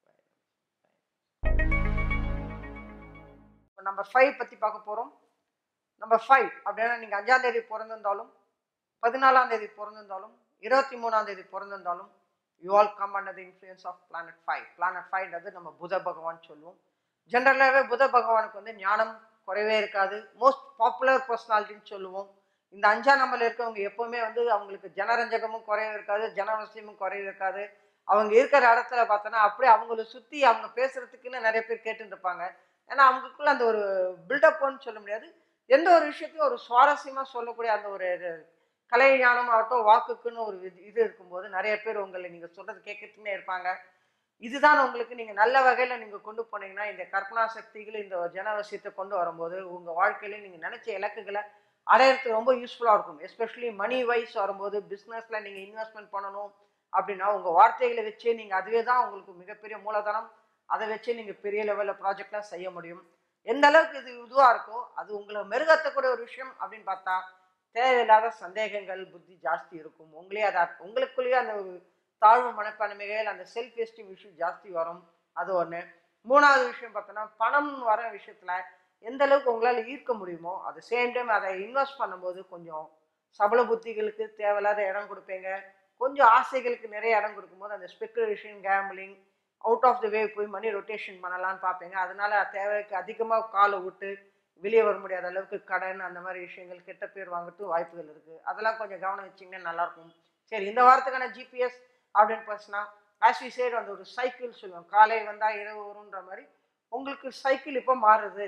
இப்போ நம்பர் ஃபைவ் பற்றி பார்க்க போகிறோம் நம்பர் ஃபைவ் அப்படின்னா நீங்கள் அஞ்சாம் தேதி பிறந்திருந்தாலும் பதினாலாம் தேதி பிறந்திருந்தாலும் இருபத்தி மூணாம் தேதி பிறந்திருந்தாலும் you all come under the influence of planet five planet ஃபைவ்ன்றது நம்ம புத பகவான் சொல்லுவோம் ஜென்ரலாகவே புத பகவானுக்கு வந்து ஞானம் குறைவே இருக்காது மோஸ்ட் பாப்புலர் பர்சனாலிட்டின்னு சொல்லுவோம் இந்த அஞ்சாம் நம்பர்ல இருக்கவங்க எப்பவுமே வந்து அவங்களுக்கு ஜனரஞ்சகமும் குறைவு இருக்காது ஜனவசியமும் குறைவு இருக்காது அவங்க இருக்கிற இடத்துல பார்த்தோன்னா அப்படியே அவங்கள சுற்றி அவங்க பேசுறதுக்குன்னு நிறைய பேர் கேட்டுட்டு இருப்பாங்க ஏன்னா அவங்களுக்குள்ள அந்த ஒரு பில்டப்னு சொல்ல முடியாது எந்த ஒரு விஷயத்தையும் ஒரு சுவாரஸ்யமாக சொல்லக்கூடிய அந்த ஒரு கலை ஞானம் ஆகட்டும் வாக்குக்குன்னு ஒரு இது இது இருக்கும்போது நிறைய பேர் உங்களை நீங்கள் சொல்கிறது கேட்கறதுக்குன்னே இருப்பாங்க இதுதான் உங்களுக்கு நீங்கள் நல்ல வகையில் நீங்கள் கொண்டு போனீங்கன்னா இந்த கற்பனா சக்திகள் இந்த ஜனவசியத்தை கொண்டு வரும்போது உங்கள் வாழ்க்கையில நீங்கள் நினச்ச இலக்குகளை அடையிறதுக்கு ரொம்ப யூஸ்ஃபுல்லாக இருக்கும் எஸ்பெஷலி மணி வைஸ் வரும்போது பிஸ்னஸில் நீங்கள் இன்வெஸ்ட்மெண்ட் பண்ணணும் அப்படின்னா உங்கள் வார்த்தைகளை வச்சு நீங்கள் அதுவே தான் உங்களுக்கு மிகப்பெரிய மூலதனம் அதை வச்சு நீங்கள் பெரிய லெவலில் ப்ராஜெக்ட்லாம் செய்ய முடியும் எந்த அளவுக்கு இது இதுவாக இருக்கோ அது உங்களை மெருகத்தக்கூடிய ஒரு விஷயம் அப்படின்னு பார்த்தா தேவையில்லாத சந்தேகங்கள் புத்தி ஜாஸ்தி இருக்கும் உங்களே அதை உங்களுக்குள்ளேயே அந்த ஒரு தாழ்வு மனப்பான்மைகள் அந்த செல்ஃப் எஸ்டீம் இஷ்யூ ஜாஸ்தி வரும் அது ஒன்று மூணாவது விஷயம் பார்த்தோன்னா பணம் வர விஷயத்தில் எந்த அளவுக்கு உங்களால் ஈர்க்க முடியுமோ அது சேம் டைம் அதை இன்வெஸ்ட் பண்ணும்போது கொஞ்சம் சபல புத்திகளுக்கு தேவையில்லாத இடம் கொடுப்பீங்க கொஞ்சம் ஆசைகளுக்கு நிறைய இடம் கொடுக்கும்போது அந்த speculation gambling out of the way போய் மணி ரொட்டேஷன் பண்ணலான்னு பார்ப்பீங்க அதனால தேவைக்கு அதிகமாக காலை விட்டு வெளியே வர முடியாத அளவுக்கு கடன் அந்த மாதிரி விஷயங்கள் கெட்ட பேர் வாங்குறதுக்கு வாய்ப்புகள் இருக்குது அதெல்லாம் கொஞ்சம் கவனம் வச்சிங்கன்னா நல்லாயிருக்கும் சரி இந்த வாரத்துக்கான ஜிபிஎஸ் அப்படின்னு பார்த்தீங்கன்னா ஆஸ் வி சைடு அந்த ஒரு சைக்கிள் சொல்லுவோம் காலை வந்தால் இரவு வரும்ன்ற மாதிரி உங்களுக்கு சைக்கிள் இப்போ மாறுது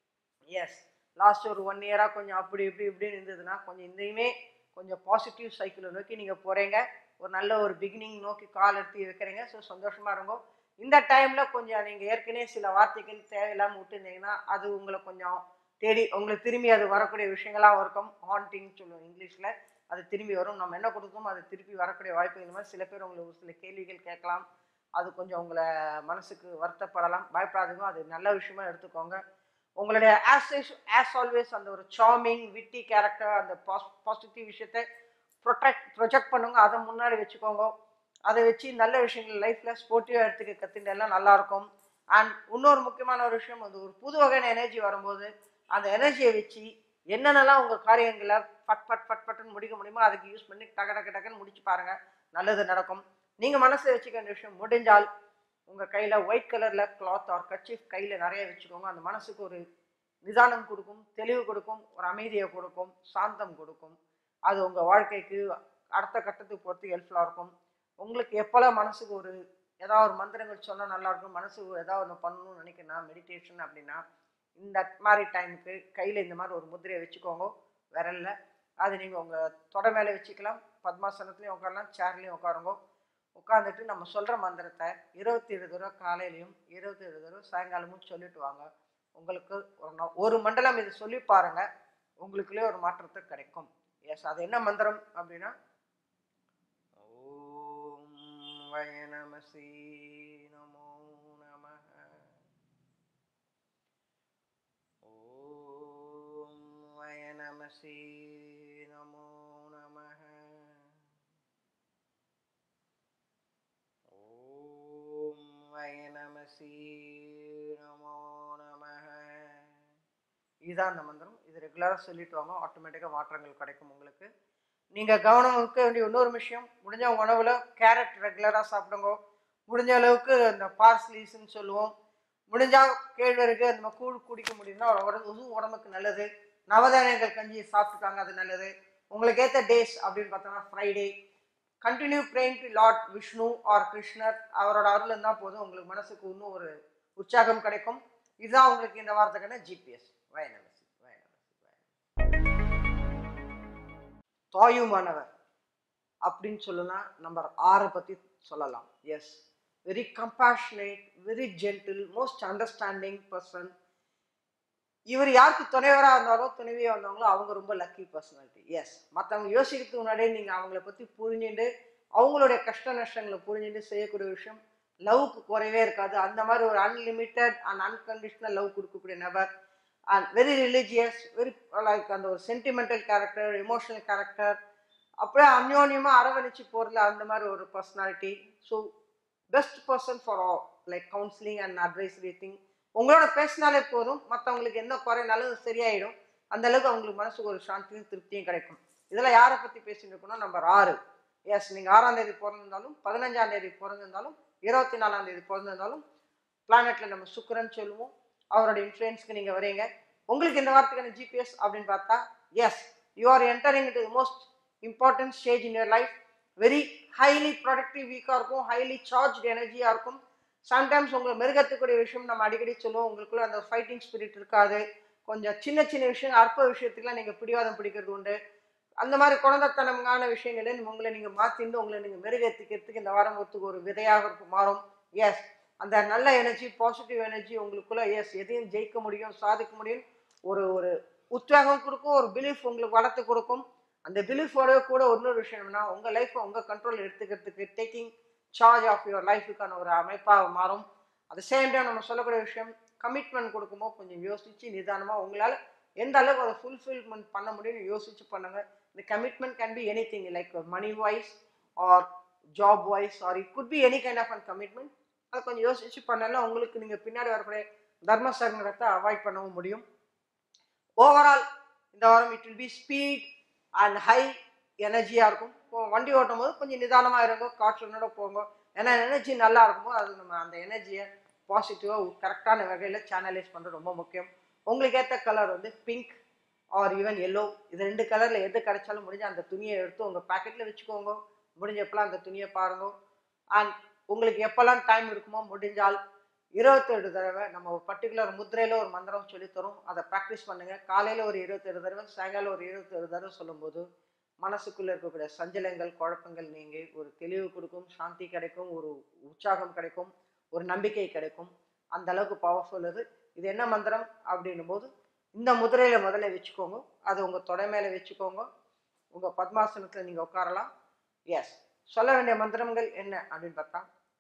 எஸ் லாஸ்ட் ஒரு ஒன் இயராக கொஞ்சம் அப்படி இப்படி இப்படின்னு இருந்ததுன்னா கொஞ்சம் இதையுமே கொஞ்சம் பாசிட்டிவ் சைக்கிளை நோக்கி நீங்கள் போகிறீங்க ஒரு நல்ல ஒரு பிகினிங் நோக்கி கால் எடுத்து வைக்கிறீங்க ஸோ சந்தோஷமாக இருக்கும் இந்த டைமில் கொஞ்சம் நீங்கள் ஏற்கனவே சில வார்த்தைகள் தேவையில்லாமல் விட்டுருந்தீங்கன்னா அது உங்களை கொஞ்சம் தேடி உங்களுக்கு திரும்பி அது வரக்கூடிய விஷயங்களாக இருக்கும் ஹாண்டிங் சொல்லுவோம் இங்கிலீஷில் அது திரும்பி வரும் நம்ம என்ன கொடுத்தோமோ அது திருப்பி வரக்கூடிய வாய்ப்புகள் மாதிரி சில பேர் உங்களுக்கு ஒரு சில கேள்விகள் கேட்கலாம் அது கொஞ்சம் உங்களை மனசுக்கு வருத்தப்படலாம் பயப்படாதீங்க அது நல்ல விஷயமா எடுத்துக்கோங்க உங்களுடைய ஆஸ் ஆஸ் ஆல்வேஸ் அந்த ஒரு சார்மிங் விட்டி கேரக்டர் அந்த பாஸ் பாசிட்டிவ் விஷயத்தை ப்ரொடெக்ட் ப்ரொஜெக்ட் பண்ணுங்க அதை முன்னாடி வச்சுக்கோங்க அதை வச்சு நல்ல விஷயங்கள் லைஃப்பில் ஸ்போர்ட்டிவாக எடுத்துக்க கற்றுட்டெல்லாம் நல்லாயிருக்கும் அண்ட் இன்னொரு முக்கியமான ஒரு விஷயம் அது ஒரு புது வகையான எனர்ஜி வரும்போது அந்த எனர்ஜியை வச்சு என்னென்னலாம் உங்கள் காரியங்களை பட் பட் பட் பட்டுன்னு முடிக்க முடியுமோ அதுக்கு யூஸ் பண்ணி டக டக்கு டக்குன்னு முடிச்சு பாருங்கள் நல்லது நடக்கும் நீங்கள் மனசில் வச்சுக்க வேண்டிய விஷயம் முடிஞ்சால் உங்கள் கையில் ஒயிட் கலரில் கிளாத் ஆர் கட்சிஃப் கையில் நிறைய வச்சுக்கோங்க அந்த மனசுக்கு ஒரு நிதானம் கொடுக்கும் தெளிவு கொடுக்கும் ஒரு அமைதியை கொடுக்கும் சாந்தம் கொடுக்கும் அது உங்கள் வாழ்க்கைக்கு அடுத்த கட்டத்துக்கு போகிறதுக்கு ஹெல்ப்ஃபுல்லாக இருக்கும் உங்களுக்கு எப்போல்லாம் மனசுக்கு ஒரு ஏதாவது ஒரு மந்திரங்கள் சொன்னால் நல்லாயிருக்கும் மனசுக்கு ஏதாவது ஒன்று பண்ணணும்னு நினைக்கிறேன்னா மெடிடேஷன் அப்படின்னா இந்த மாதிரி டைமுக்கு கையில் இந்த மாதிரி ஒரு முதிரையை வச்சுக்கோங்க விரல்ல அது நீங்கள் உங்கள் தொட மேலே வச்சுக்கலாம் பத்மாசனத்துலேயும் உட்காரலாம் சேர்லேயும் உட்காருங்க உட்காந்துட்டு நம்ம சொல்கிற மந்திரத்தை இருபத்தி ஏழு தடவை காலையிலையும் இருபத்தி ஏழு தடவை சாயங்காலமும் சொல்லிட்டு வாங்க உங்களுக்கு ஒரு நா- ஒரு மண்டலம் இது சொல்லி பாருங்க உங்களுக்குள்ளே ஒரு மாற்றத்தை கிடைக்கும் எஸ் அது என்ன மந்திரம் அப்படின்னா ஓம் வய நமசி நமோ நம ஓம் வய நமசி நமோ நம ஓம் வய நமசி இதுதான் அந்த மந்திரம் இது ரெகுலராக சொல்லிட்டு வாங்க ஆட்டோமேட்டிக்காக மாற்றங்கள் கிடைக்கும் உங்களுக்கு நீங்கள் கவனம் இருக்க வேண்டிய இன்னொரு விஷயம் முடிஞ்ச உணவில் கேரட் ரெகுலராக சாப்பிடுங்க முடிஞ்ச அளவுக்கு இந்த பார்ஸ்லீஸ்ன்னு சொல்லுவோம் முடிஞ்சால் கேழ்வரகு அந்த மாதிரி கூழ் குடிக்க முடியும்னா உடம்பு இதுவும் உடம்புக்கு நல்லது நவதானியங்கள் கஞ்சி சாப்பிட்டுக்காங்க அது நல்லது உங்களுக்கு ஏற்ற டேஸ் அப்படின்னு பார்த்தோம்னா Friday continue praying to lord Vishnu or கிருஷ்ணர் அவரோட அருள் இருந்தால் போதும் உங்களுக்கு மனசுக்கு இன்னும் ஒரு உற்சாகம் கிடைக்கும் இதுதான் உங்களுக்கு இந்த வாரத்துக்கான ஜிபிஎஸ் வயநமசி வயநமசி தாயுமானவர் அப்படின்னு சொல்லுனா நம்பர் ஆறை பற்றி சொல்லலாம் yes very compassionate very gentle most understanding person இவர் யாருக்கு துணைவராக இருந்தாலோ துணைவியாக வந்தாங்களோ அவங்க ரொம்ப லக்கி பர்சனாலிட்டி எஸ் மற்றவங்க யோசிக்கிறதுக்கு முன்னாடியே நீங்கள் அவங்கள பற்றி புரிஞ்சுட்டு அவங்களுடைய கஷ்ட நஷ்டங்களை புரிஞ்சுட்டு செய்யக்கூடிய விஷயம் லவ்க்கு குறைவே இருக்காது அந்த மாதிரி ஒரு அன்லிமிட்டெட் அண்ட் அன்கண்டிஷனல் லவ் கொடுக்கக்கூடிய நபர் and very religious very like அந்த ஒரு சென்டிமெண்டல் கேரக்டர் எமோஷனல் கேரக்டர் அப்படியே அந்யோன்யமாக அரவணைச்சு போகிறதுல அந்த மாதிரி ஒரு personality so best person for all like counselling and advisory thing உங்களோட பேசினாலே போதும் மற்றவங்களுக்கு என்ன குறைனாலும் சரியாயிடும் அந்த அளவுக்கு அவங்களுக்கு மனசுக்கு ஒரு சாந்தியும் திருப்தியும் கிடைக்கும் இதெல்லாம் யாரை பற்றி பேசிட்டு இருக்கோம்னா நம்பர் ஆறு எஸ் நீங்கள் ஆறாம் தேதி பிறந்திருந்தாலும் பதினஞ்சாம் தேதி பிறந்திருந்தாலும் இருபத்தி நாலாம் தேதி பிறந்திருந்தாலும் பிளானெட்ல நம்ம சுக்கிரன் சொல்லுவோம் அவரோட இன்ஃப்ளூயன்ஸ்க்கு நீங்கள் வரீங்க உங்களுக்கு இந்த வாரத்துக்கான ஜிபிஎஸ் அப்படின்னு பார்த்தா yes you are entering it most important stage in your life very highly productive வீக்காக இருக்கும் ஹைலி சார்ஜ் எனர்ஜியாக இருக்கும் சம்டைம்ஸ் உங்களை மெருகத்துக்கூடிய விஷயம் நம்ம அடிக்கடி சொல்லுவோம் உங்களுக்குள்ள அந்த ஃபைட்டிங் ஸ்பிரிட் இருக்காது கொஞ்சம் சின்ன சின்ன விஷயம் அற்ப விஷயத்துக்குலாம் நீங்கள் பிடிவாதம் பிடிக்கிறது உண்டு அந்த மாதிரி குழந்தைத்தனமான விஷயங்களை உங்களை நீங்கள் மாற்றிட்டு உங்களை நீங்கள் மெருகேற்றிக்கிறதுக்கு இந்த வாரம் ஒத்துக்கு ஒரு விதையாக இருக்கும் மாறும் எஸ் அந்த நல்ல எனர்ஜி பாசிட்டிவ் எனர்ஜி உங்களுக்குள்ள எஸ் எதையும் ஜெயிக்க முடியும் சாதிக்க முடியும் ஒரு ஒரு உத்வேகம் கொடுக்கும் ஒரு பிலீஃப் உங்களுக்கு வளர்த்து கொடுக்கும் அந்த பிலீஃபோட கூட இன்னொரு விஷயம் என்னன்னா உங்கள் லைஃப்பை உங்கள் கண்ட்ரோல் எடுத்துக்கிறதுக்கு டேக்கிங் சார்ஜ் ஆஃப் யுவர் லைஃபுக்கான ஒரு அமைப்பாக மாறும் அது சேம் டைம் நம்ம சொல்லக்கூடிய விஷயம் கமிட்மெண்ட் கொடுக்கும்போது கொஞ்சம் யோசித்து நிதானமாக உங்களால் எந்த அளவுக்கு அதை ஃபுல்ஃபில்மெண்ட் பண்ண முடியும்னு யோசிச்சு பண்ணுங்க இந்த commitment can be anything like money wise or job wise or it could be any kind of uh commitment அதை கொஞ்சம் யோசிச்சு பண்ணலாம் உங்களுக்கு நீங்கள் பின்னாடி வரக்கூடிய தர்ம சங்கடத்தை அவாய்ட் பண்ணவும் முடியும் ஓவரால் இந்த வாரம் it will be speed and high எனர்ஜியாக இருக்கும் இப்போ வண்டி ஓட்டும் போது கொஞ்சம் நிதானமாக இருங்க காற்றுனோட போங்க ஏன்னா எனர்ஜி நல்லா இருக்கும்போது அது நம்ம அந்த எனர்ஜியை பாசிட்டிவாக கரெக்டான வகையில் சேனலைஸ் பண்ணுறது ரொம்ப முக்கியம் உங்களுக்கு ஏற்ற கலர் வந்து பிங்க் ஆர் ஈவன் எல்லோ இது ரெண்டு கலரில் எது கிடைச்சாலும் முடிஞ்ச அந்த துணியை எடுத்து உங்கள் பேக்கெட்டில் வச்சுக்கோங்க முடிஞ்சப்பெல்லாம் அந்த துணியை பாருங்க அண்ட் உங்களுக்கு எப்போல்லாம் டைம் இருக்குமோ முடிஞ்சால் இருபத்தேழு தடவை நம்ம ஒரு பர்டிகுலர் முத்திரையில் ஒரு மந்திரம் சொல்லித்தரோம் அதை ப்ராக்டிஸ் பண்ணுங்கள் காலையில் ஒரு இருபத்தேழு தடவை சாயங்காலம் ஒரு இருபத்தேழு தடவை சொல்லும்போது மனசுக்குள்ளே இருக்கக்கூடிய சஞ்சலங்கள் குழப்பங்கள் நீங்கி ஒரு தெளிவு கொடுக்கும் சாந்தி கிடைக்கும் ஒரு உற்சாகம் கிடைக்கும் ஒரு நம்பிக்கை கிடைக்கும் அந்த அளவுக்கு பவர்ஃபுல் இது இது என்ன மந்திரம் அப்படின்னும் போது இந்த முதிரையில முதல்ல வச்சுக்கோங்க அது உங்கள் தொடை மேலே வச்சுக்கோங்க உங்கள் பத்மாசனத்தில் நீங்கள் உட்காரலாம் எஸ் சொல்ல வேண்டிய மந்திரங்கள் என்ன அப்படின்னு பார்த்தா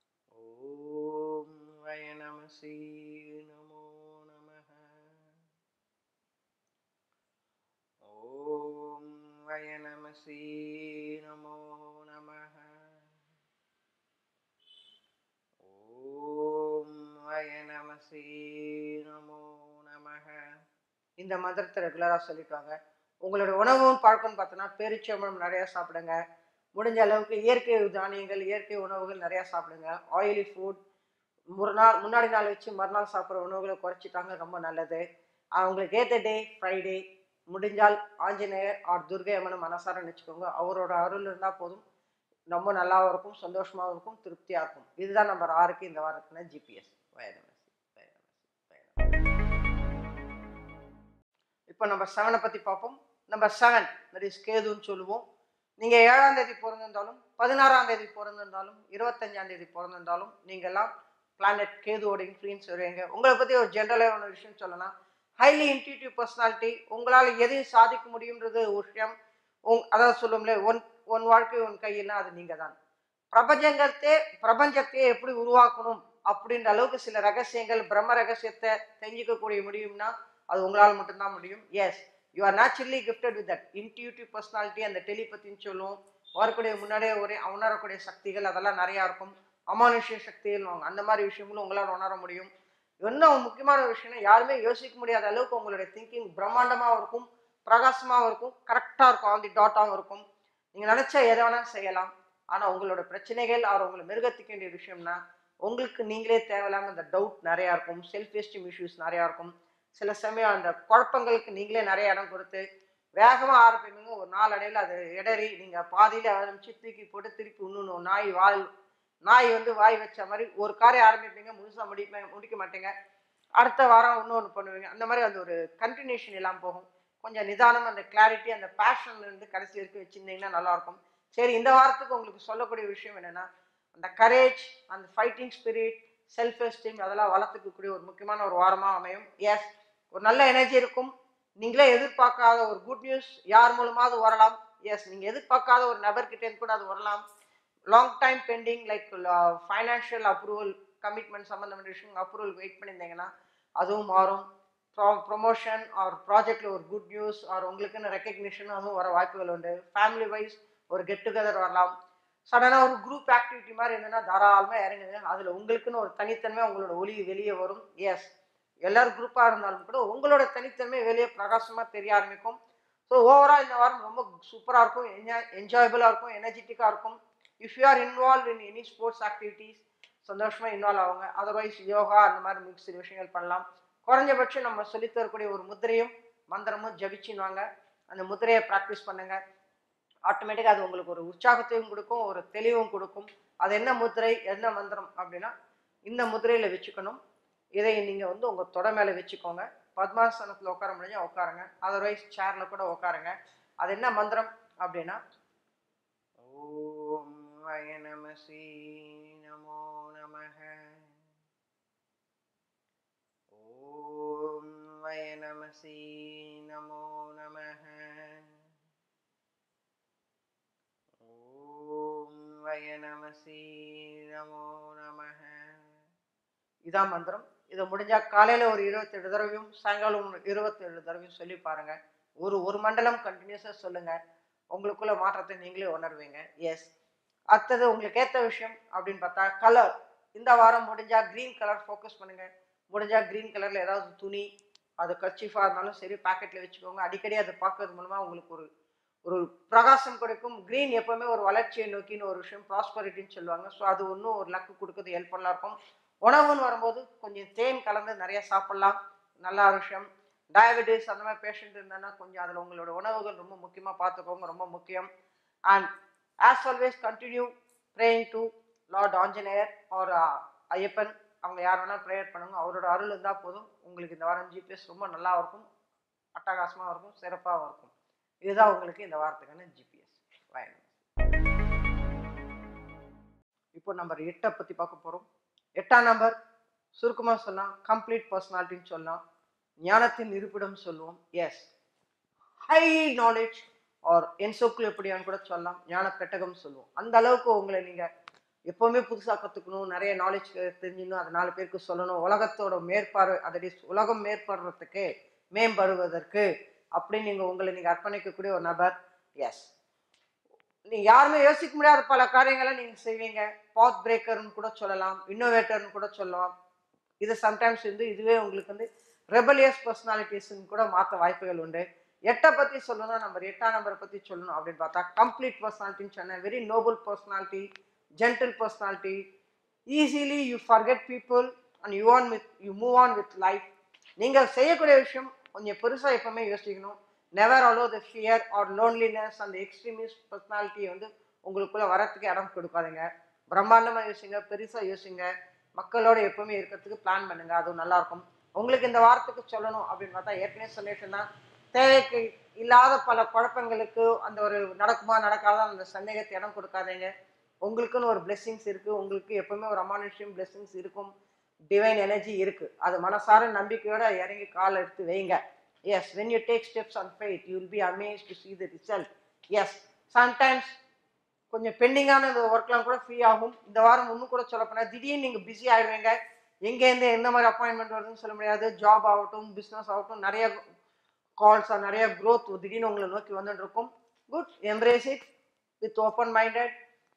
ஓம் வய நமசி நமோ நமः ஓம் வய நமசி நமோ நமः ஓம் வய நமசி நமோ நமः இந்த மந்திரத்தை ரெகுலராக சொல்லிட்டு வாங்க உங்களோட உணவும் பழக்கம்னு பார்த்தோன்னா பேரிச்சம்பழம் நிறையா சாப்பிடுங்க முடிஞ்ச அளவுக்கு இயற்கை தானியங்கள் இயற்கை உணவுகள் நிறையா சாப்பிடுங்க ஆயிலி ஃபுட் ஒரு நாள் முன்னாடி நாள் வச்சு மறுநாள் சாப்பிட்ற உணவுகளை குறைச்சிட்டாங்க ரொம்ப நல்லது அவங்களுக்கு ஏற்ற டே ஃப்ரைடே முடிஞ்சால் ஆஞ்சநேயர் ஆர் துர்கை அம்மனை மனசார நினச்சிக்கோங்க அவரோட அருள் இருந்தால் போதும் ரொம்ப நல்லாவும் இருக்கும் சந்தோஷமாகவும் இருக்கும் திருப்தியாக இருக்கும் இதுதான் நம்பர் ஆறுக்கு இந்த வாரத்துக்கு ஜிபிஎஸ் வயதமசி இப்போ நம்பர் செவனை பற்றி பார்ப்போம் நம்பர் செவன் தட் இஸ் கேதுன்னு சொல்லுவோம் நீங்கள் ஏழாம் தேதி பிறந்திருந்தாலும் பதினாறாம் தேதி பிறந்திருந்தாலும் இருபத்தஞ்சாம் தேதி பிறந்திருந்தாலும் நீங்கள்லாம் பிளானட் கேதுவோட இன்ஃப்ளூயன்ஸ் வருவீங்க உங்களை பற்றி ஒரு ஜென்ரலாக ஒரு விஷயம் சொல்லலாம் ஹைலி இன்டியூட்டிவ் பர்சனாலிட்டி உங்களால் எதையும் சாதிக்க முடியுன்றது ஒரு விஷயம் உங் அதாவது சொல்லுங்களே ஒன் ஒன் வாழ்க்கை உன் கையில்னா அது நீங்கள் தான் பிரபஞ்சங்கத்தே பிரபஞ்சத்தையே எப்படி உருவாக்கணும் அப்படின்ற அளவுக்கு சில ரகசியங்கள் பிரம்ம ரகசியத்தை தெரிஞ்சுக்கக்கூடிய முடியும்னா அது உங்களால் மட்டும்தான் முடியும் yes you are naturally gifted with that intuitive personality அந்த டெலிபத்தின்னு சொல்லுவோம் வரக்கூடிய முன்னாடியே ஒரே உணரக்கூடிய சக்திகள் அதெல்லாம் நிறையா இருக்கும் அமானுஷ்ய சக்திகள் அந்த மாதிரி விஷயங்களும் உங்களால் உணர முடியும் இன்னும் முக்கியமான ஒரு விஷயம்னா யாருமே யோசிக்க முடியாத அளவுக்கு உங்களுடைய திங்கிங் பிரம்மாண்டமாகவும் இருக்கும் பிரகாசமாகவும் இருக்கும் கரெக்டாக இருக்கும் ஆன் தி டாட்டாகவும் இருக்கும் நீங்கள் நினச்சா எதை வேணாலும் செய்யலாம் ஆனால் உங்களோட பிரச்சனைகள் அவர் உங்களை மெருகத்திக்க வேண்டிய விஷயம்னா உங்களுக்கு நீங்களே தேவையில்லாமல் இந்த டவுட் நிறையா இருக்கும் செல்ஃப் எஸ்டீம் இஷ்யூஸ் நிறையா இருக்கும் சில சமயம் அந்த குழப்பங்களுக்கு நீங்களே நிறைய இடம் கொடுத்து வேகமாக ஆரம்பிப்பீங்க ஒரு நாள் அடையில் அது இடறி நீங்கள் பாதியில் ஆரம்பித்து தூக்கி போட்டு திருப்பி இன்னொன்று நாய் வாய் நாய் வந்து வாய் வச்ச மாதிரி ஒரு காரியம் ஆரம்பிப்பீங்க முழுசாக முடிப்ப முடிக்க மாட்டீங்க அடுத்த வாரம் இன்னொன்று பண்ணுவீங்க அந்த மாதிரி அந்த ஒரு கண்டினியூஷன் இல்லாமல் போகும் கொஞ்சம் நிதானம் அந்த கிளாரிட்டி அந்த பேஷன் இருந்து கடைசி வரைக்கும் வச்சுருந்தீங்கன்னா நல்லாயிருக்கும் சரி இந்த வாரத்துக்கு உங்களுக்கு சொல்லக்கூடிய விஷயம் என்னென்னா அந்த கரேஜ் அந்த ஃபைட்டிங் ஸ்பிரிட் செல்ஃப் எஸ்டீம் அதெல்லாம் வளர்த்துக்கக்கூடிய ஒரு முக்கியமான ஒரு வாரமாக அமையும் எஸ் ஒரு நல்ல எனர்ஜி இருக்கும் நீங்களே எதிர்பார்க்காத ஒரு குட் நியூஸ் யார் மூலமாவது வரலாம் எஸ் நீங்கள் எதிர்பார்க்காத ஒரு நபர்கிட்டேருந்து கூட அது வரலாம் long time pending like financial approval commitment சம்மந்தமான விஷயம் அப்ரூவல் வெயிட் பண்ணியிருந்தீங்கன்னா அதுவும் மாறும் ப்ரொமோஷன் ஆர் ப்ராஜெக்டில் ஒரு குட் நியூஸ் ஆர் உங்களுக்குன்னு ரெக்கக்னிஷன் அதுவும் வர வாய்ப்புகள் உண்டு ஃபேமிலி வைஸ் ஒரு கெட் டுகெதர் வரலாம் சடனாக ஒரு குரூப் ஆக்டிவிட்டி மாதிரி இருந்ததுன்னா தாராளமாக இறங்குங்க அதில் உங்களுக்குன்னு ஒரு தனித்தன்மை உங்களோட ஒளி வெளியே வரும் எஸ் எல்லாரும் குரூப்பாக இருந்தாலும் கூட உங்களோட தனித்தன்மை வெளியே பிரகாசமாக தெரிய ஆரம்பிக்கும் ஸோ ஓவரால் இந்த வாரம் ரொம்ப சூப்பராக இருக்கும் என்ஜாய் என்ஜாயபிளாக இருக்கும் எனர்ஜெட்டிக்காக இருக்கும் if you are involve in any sports activities சந்தோஷமாக இன்வால்வ் ஆகுங்க அதர்வைஸ் யோகா அந்த மாதிரி மிக்ஸ் விஷயங்கள் பண்ணலாம் குறைஞ்சபட்சம் நம்ம சொல்லித் தரக்கூடிய ஒரு முத்திரையும் மந்திரமும் ஜபிச்சுன்னு வாங்க அந்த முத்திரையை ப்ராக்டிஸ் பண்ணுங்க ஆட்டோமேட்டிக்காக அது உங்களுக்கு ஒரு உற்சாகத்தையும் கொடுக்கும் ஒரு தெளிவும் கொடுக்கும் அது என்ன முத்திரை என்ன மந்திரம் அப்படின்னா இந்த முத்திரையில் வச்சுக்கணும் இதை நீங்கள் வந்து உங்கள் தொட மேலே வச்சுக்கோங்க பத்மாசனத்தில் உட்கார முடிஞ்சா உட்காருங்க அதர்வைஸ் சேரில் கூட உட்காருங்க அது என்ன மந்திரம் அப்படின்னா ஓம் வய நமசி நமோ நமக ஓம் வய நமசி நமோ நமக ஓம் வய நமசி நமோ நமக இதான் மந்திரம் இதை முடிஞ்சா காலையில ஒரு இருபத்தேழு தடவையும் சாயங்காலம் ஒரு இருபத்தேழு தடவையும் சொல்லி பாருங்க ஒரு ஒரு மண்டலம் கண்டினியூஸாக சொல்லுங்க உங்களுக்குள்ள மாற்றத்தை நீங்களே உணர்வீங்க எஸ் அடுத்தது உங்களுக்கு ஏற்ற விஷயம் அப்படின்னு பார்த்தா கலர் இந்த வாரம் முடிஞ்சா க்ரீன் கலர் ஃபோக்கஸ் பண்ணுங்க முடிஞ்சா க்ரீன் கலர்ல ஏதாவது துணி அது கர்ச்சீஃபாக இருந்தாலும் சரி பாக்கெட்ல வச்சுக்கோங்க அடிக்கடி அதை பார்க்கறது மூலமா உங்களுக்கு ஒரு ஒரு பிரகாசம் கொடுக்கும் க்ரீன் எப்பவுமே ஒரு வளர்ச்சியை நோக்கின்னு ஒரு விஷயம் ப்ராஸ்பரிட்டின்னு சொல்லுவாங்க ஸோ அது இன்னும் ஒரு லக்கு கொடுக்குறது ஹெல்ப்ஃபுல்லாக இருக்கும் உணவுன்னு வரும்போது கொஞ்சம் தேன் கலந்து நிறைய சாப்பிட்லாம் நல்ல விஷயம் டயபெட்டிஸ் அந்த மாதிரி பேஷண்ட் இருந்தாங்கன்னா கொஞ்சம் அதில் உங்களோட உணவுகள் ரொம்ப முக்கியமாக பார்த்துக்கோங்க ரொம்ப முக்கியம் and as always continue praying to Lord Anjaneyar or Ayyappan அவங்க யார் வேணாலும் ப்ரேயர் பண்ணுங்க அவரோட அருள் இருந்தால் போதும் உங்களுக்கு இந்த வாரம் ஜிபிஎஸ் ரொம்ப நல்லா இருக்கும் அட்டகாசமாக இருக்கும் சிறப்பாகவும் இருக்கும் இதுதான் உங்களுக்கு இந்த வாரத்துக்கான ஜிபிஎஸ் வயன் இப்போ நம்பர் எட்டை பற்றி பார்க்க போகிறோம் எட்டாம் நம்பர் சுருக்கமாக சொல்லலாம் கம்ப்ளீட் பர்சனாலிட்டின்னு சொல்லலாம் ஞானத்தின் இருப்பிடம் சொல்லுவோம் எஸ் ஹை நாலேஜ் ஆர் என்சோக்ளியோபடியான்னு கூட சொல்லலாம் ஞான பெட்டகம் சொல்லுவோம் அந்த அளவுக்கு உங்களை நீங்கள் எப்போவுமே புதுசாக கற்றுக்கணும் நிறைய நாலேஜ் தெரிஞ்சுக்கணும் அதை நாலு பேருக்கு சொல்லணும் உலகத்தோட மேற்பார்வை அதடி உலகம் மேற்படுறதுக்கு மேம்படுவதற்கு அப்படின்னு நீங்கள் உங்களை நீங்கள் அர்ப்பணிக்கக்கூடிய ஒரு நபர் எஸ் நீங்கள் யாருமே யோசிக்க முடியாத பல காரியங்களை நீங்கள் செய்வீங்க பாத் பிரேக்கர்னு கூட சொல்லலாம் இன்னோவேட்டர்னு கூட சொல்லலாம் இது சம்டைம்ஸ் வந்து இதுவே உங்களுக்கு வந்து ரெபலியஸ் பர்சனாலிட்டிஸ்ன்னு கூட மாற்ற வாய்ப்புகள் உண்டு எட்டை பற்றி சொல்லணும் நம்பர் எட்டாம் நம்பரை பற்றி சொல்லணும் அப்படின்னு பார்த்தா கம்ப்ளீட் பர்சனாலிட்டின்னு சொன்னேன் very noble personality gentle personality easily you forget people and you on with you move on with life நீங்கள் செய்யக்கூடிய விஷயம் கொஞ்சம் பெருசாக எப்பவுமே யோசிக்கணும் never allow the fear or loneliness அந்த எக்ஸ்ட்ரீமிஸ்ட் பர்சனாலிட்டியை வந்து உங்களுக்குள்ளே வரத்துக்கு இடம் கொடுக்காதீங்க பிரம்மாண்டமாக யோசிங்க பெருசாக யோசிங்க மக்களோட எப்பவுமே இருக்கிறதுக்கு பிளான் பண்ணுங்க அதுவும் நல்லாயிருக்கும் உங்களுக்கு இந்த வாரத்துக்கு சொல்லணும் அப்படின்னு பார்த்தா ஏற்கனவே சொல்லிட்டு தான் தேவைக்கு இல்லாத பல குழப்பங்களுக்கு அந்த ஒரு நடக்குமா நடக்காதா அந்த சந்தேகத்தை இடம் கொடுக்காதீங்க உங்களுக்குன்னு ஒரு பிளெஸ்ஸிங்ஸ் இருக்குது உங்களுக்கு எப்பவுமே ஒரு அமானுஷ்யம் பிளெஸ்ஸிங்ஸ் இருக்கும் டிவைன் எனர்ஜி இருக்குது அது மனசார நம்பிக்கையோட இறங்கி கால் எடுத்து வைங்க yes when you take steps on faith you will be amaze to see the result yes sometimes கொஞ்சம் பெண்டிங்கான இந்த ஒர்க்லாம் கூட ஃப்ரீ ஆகும் இந்த வாரம் இன்னும் கூட சொல்ல போனால் திடீர்னு நீங்கள் பிஸி ஆயிடுவீங்க எங்கேருந்து எந்த மாதிரி அப்பாயின்மெண்ட் வருதுன்னு சொல்ல முடியாது ஜாப் ஆகட்டும் பிஸ்னஸ் ஆகட்டும் நிறைய கால்ஸ் நிறைய க்ரோத் திடீர்னு உங்களை நோக்கி வந்துட்டு இருக்கும் good embrace it with open minded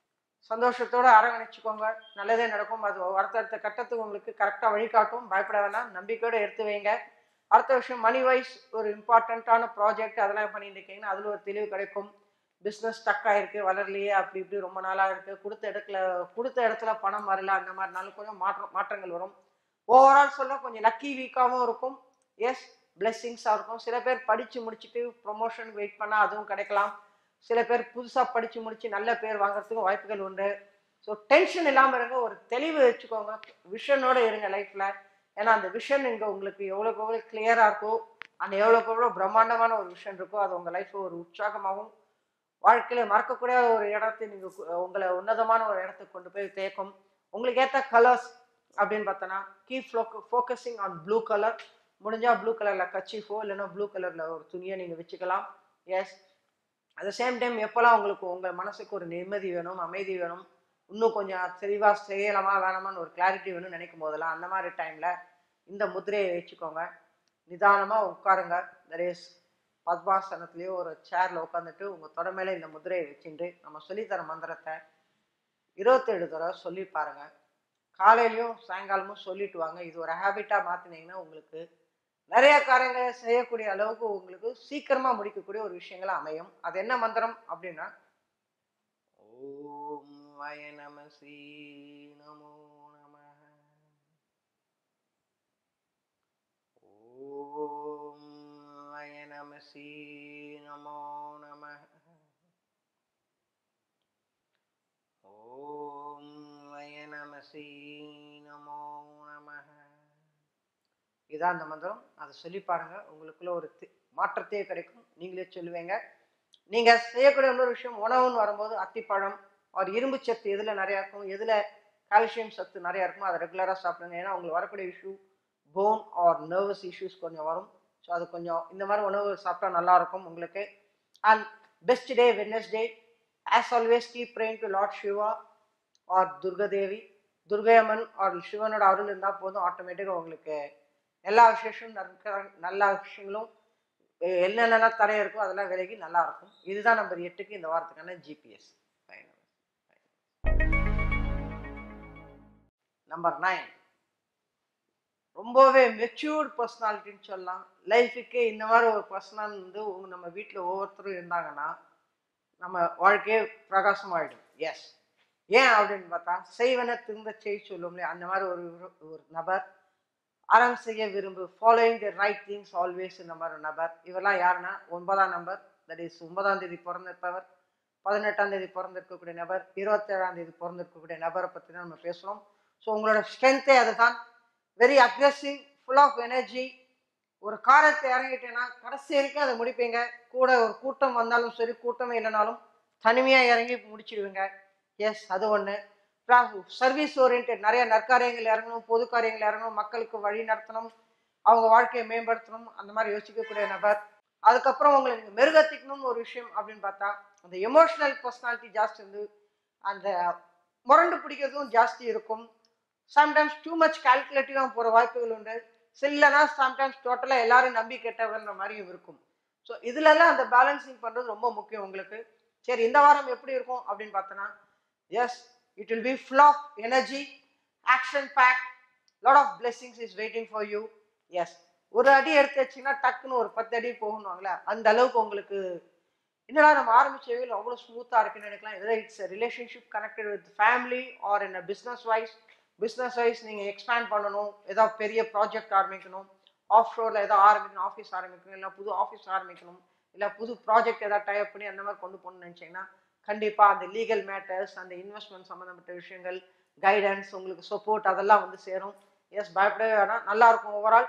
சந்தோஷத்தோட அரவணைச்சுக்கோங்க நல்லதே நடக்கும் அது அடுத்தடுத்த கட்டத்துக்கு உங்களுக்கு கரெக்டாக வழிகாட்டும் பயப்பட வேணாம் நம்பிக்கையோடு எடுத்து வைங்க அடுத்த விஷயம் மணி வைஸ் ஒரு இம்பார்ட்டண்ட்டான ப்ராஜெக்ட் அதெல்லாம் பண்ணிட்டு இருக்கீங்கன்னா அதில் ஒரு தெளிவு கிடைக்கும் பிஸ்னஸ் ஸ்டக் ஆயிருக்கு வளரலையே அப்படி இப்படி ரொம்ப நாளாக இருக்குது கொடுத்த இடத்துல கொடுத்த இடத்துல பணம் வரல அந்த மாதிரினாலும் கொஞ்சம் மாற்றம் மாற்றங்கள் வரும் ஓவரால் சொல்ல கொஞ்சம் லக்கி வீக்காகவும் இருக்கும் எஸ் பிளெஸ்ஸிங்ஸாக இருக்கும் சில பேர் படித்து முடிச்சுட்டு ப்ரொமோஷன் வெயிட் பண்ணால் அதுவும் கிடைக்கலாம் சில பேர் புதுசாக படித்து முடித்து நல்ல பேர் வாங்குறதுக்கும் வாய்ப்புகள் உண்டு ஸோ டென்ஷன் இல்லாமல் இருங்க ஒரு தெளிவு வச்சுக்கோங்க விஷனோட இருங்க லைஃப்பில் ஏன்னா அந்த விஷன் இங்கே உங்களுக்கு எவ்வளோக்கு எவ்வளோ கிளியராக இருக்கோ அந்த எவ்வளோக்கு எவ்வளோ பிரம்மாண்டமான ஒரு விஷன் இருக்கோ அது உங்கள் லைஃப்பை ஒரு உற்சாகமாகவும் வாழ்க்கையில் மறக்கக்கூடிய ஒரு இடத்தை நீங்கள் உங்களை உன்னதமான ஒரு இடத்துக்கு கொண்டு போய் தேக்கும் உங்களுக்கு ஏற்ற கலர்ஸ் அப்படின்னு பார்த்தோன்னா keep focusing on blue colour முடிஞ்சால் ப்ளூ கலரில் கச்சிஃபோ இல்லைன்னா ப்ளூ கலரில் ஒரு துணியை நீங்கள் வச்சுக்கலாம் yes at the same time எப்போல்லாம் உங்களுக்கு உங்கள் மனசுக்கு ஒரு நிம்மதி வேணும் அமைதி வேணும் இன்னும் கொஞ்சம் தெளிவாக செய்யலாமா வேணாமான்னு ஒரு கிளாரிட்டி வேணும்னு நினைக்கும் போதெல்லாம் அந்த மாதிரி டைமில் இந்த முதிரையை வச்சுக்கோங்க நிதானமாக உட்காருங்க தட் இஸ் பத்மாசனத்துலேயோ ஒரு சேரில் உட்காந்துட்டு உங்கள் தொட மேலே இந்த முதிரையை வச்சுட்டு நம்ம சொல்லித்தர மந்திரத்தை இருபத்தேழு தடவை சொல்லி பாருங்கள் காலையிலையும் சாயங்காலமும் சொல்லிட்டு வாங்க இது ஒரு ஹேபிட்டாக மாற்றினீங்கன்னா உங்களுக்கு நிறைய காரியங்களை செய்யக்கூடிய அளவுக்கு உங்களுக்கு சீக்கிரமா முடிக்கக்கூடிய ஒரு விஷயங்கள் அமையும் அது என்ன மந்திரம் அப்படின்னா ஓம் வய நம ஸ்ரீ நமோ நம ஓம் வய நம ஸ்ரீ நமோ நம ஓம் வய நம ஸ்ரீ நமோ நம இதான் அந்த மந்திரம் அதை சொல்லி பாருங்க உங்களுக்குள்ள ஒரு தி- மாற்றத்தையே கிடைக்கும் நீங்களே சொல்லுவீங்க நீங்க செய்யக்கூடிய இன்னொரு விஷயம் உணவுன்னு வரும்போது அத்திப்பழம் ஒரு இரும்பு சத்து எதுல நிறையா இருக்கும் எதுல கால்சியம் சத்து நிறையா இருக்குமோ அதை ரெகுலராக சாப்பிடுங்க ஏன்னா உங்களுக்கு வரக்கூடிய issue bone or nervous issues கொஞ்சம் வரும் ஸோ அது கொஞ்சம் இந்த மாதிரி உணவு சாப்பிட்டா நல்லா இருக்கும் உங்களுக்கு and best day Wednesday as always keep praying to Lord Shiva or Durgadevi Durgaiamman or சிவனோட அருள் இருந்தால் போதும் ஆட்டோமேட்டிக்காக உங்களுக்கு எல்லா விசேஷமும் நடக்கிற- நல்ல விஷயங்களும் எ- என்னென்னலாம் தடை இருக்கோ அதெல்லாம் விலகி நல்லா இருக்கும் இதுதான் நம்பர் எட்டுக்கு இந்த வாரத்துக்கான ஜிபிஎஸ் நம்பர் நைன் ரொம்பவே மெச்சூர்ட் பர்சனாலிட்டின்னு சொல்லலாம் லைஃபுக்கே இந்த மாதிரி ஒரு பர்சனல் வந்து உங்க நம்ம வீட்டில் ஒவ்வொருத்தரும் இருந்தாங்கன்னா நம்ம வாழ்க்கையே பிரகாசமாயிடும் எஸ் ஏன் அப்படின்னு பார்த்தா செய்வன திரும்ப செய்ய சொல்லும் இல்லையா அந்த மாதிரி ஒரு ஒரு நபர் அறம் செய்ய விரும்பு following the right things always இந்த மாதிரி ஒரு நபர் இவரெல்லாம் யாருன்னா ஒன்பதாம் நம்பர் தட் இஸ் ஒன்பதாம் தேதி பிறந்திருப்பவர் பதினெட்டாம் தேதி பிறந்திருக்கக்கூடிய நபர் இருபத்தேழாம் தேதி பிறந்திருக்கக்கூடிய நபரை பற்றி தான் நம்ம பேசுகிறோம் ஸோ உங்களோட ஸ்ட்ரென்த்தே அதுதான் very aggressive full of energy ஒரு காரியத்தை இறங்கிட்டேன்னா கடைசி வரைக்கும் அதை முடிப்பீங்க கூட ஒரு கூட்டம் வந்தாலும் சரி கூட்டமே இல்லைனாலும் தனிமையாக இறங்கி முடிச்சிடுவீங்க எஸ் அது ஒன்று சர்வீஸ் ஓரியன்ட் நிறைய நற்காரியங்கள் இறங்கணும் பொது காரியங்கள் இறங்கணும் மக்களுக்கு வழி நடத்தணும் அவங்க வாழ்க்கையை மேம்படுத்தணும் அந்த மாதிரி யோசிக்கக்கூடிய நபர் அதுக்கப்புறம் உங்களை நீங்கள் மெருகத்திக்கணும்னு ஒரு விஷயம் அப்படின்னு பார்த்தா அந்த எமோஷனல் பர்சனாலிட்டி ஜாஸ்தி வந்து அந்த முரண்டு பிடிக்கிறதும் ஜாஸ்தி இருக்கும் சம்டைம்ஸ் டூ மச் கால்குலேட்டிவாக போகிற வாய்ப்புகள் உண்டு சில்லனா சம்டைம்ஸ் டோட்டலாக எல்லாரும் நம்பி கெட்டவர்ன்ற மாதிரியும் இருக்கும் ஸோ இதுலலாம் அந்த பேலன்சிங் பண்ணுறது ரொம்ப முக்கியம் உங்களுக்கு சரி இந்த வாரம் எப்படி இருக்கும் அப்படின்னு பார்த்தோன்னா yes it will be full of energy action pack lot of blessings is waiting for you yes ஒரு அடி எடுத்து வச்சிங்கன்னா டக்குன்னு ஒரு பத்து அடி போகணுவாங்களே அந்த அளவுக்கு உங்களுக்கு என்னடா நம்ம ஆரம்பிச்ச வேலையில் அவ்வளோ ஸ்மூத்தாக இருக்குன்னு நினைக்கலாம் இதில் it's relationship connected with family or in business wise business wise நீங்கள் எக்ஸ்பேண்ட் பண்ணணும் ஏதாவது பெரிய ப்ராஜெக்ட் ஆரம்பிக்கணும் ஆஃப் ஷோரில் ஏதோ ஆரம்பிக்கணும் ஆஃபீஸ் ஆரம்பிக்கணும் இல்லை புது ஆஃபீஸ் ஆரம்பிக்கணும் இல்லை புது ப்ராஜெக்ட் ஏதாவது டைப் பண்ணி அந்த மாதிரி கொண்டு போகணும்னு நினச்சிங்கன்னா கண்டிப்பாக அந்த லீகல் மேட்டர்ஸ் அந்த இன்வெஸ்ட்மெண்ட் சம்மந்தப்பட்ட விஷயங்கள் கைடன்ஸ் உங்களுக்கு சப்போர்ட் அதெல்லாம் வந்து சேரும் எஸ் பயப்படவே வேணாம் நல்லா இருக்கும் ஓவரால்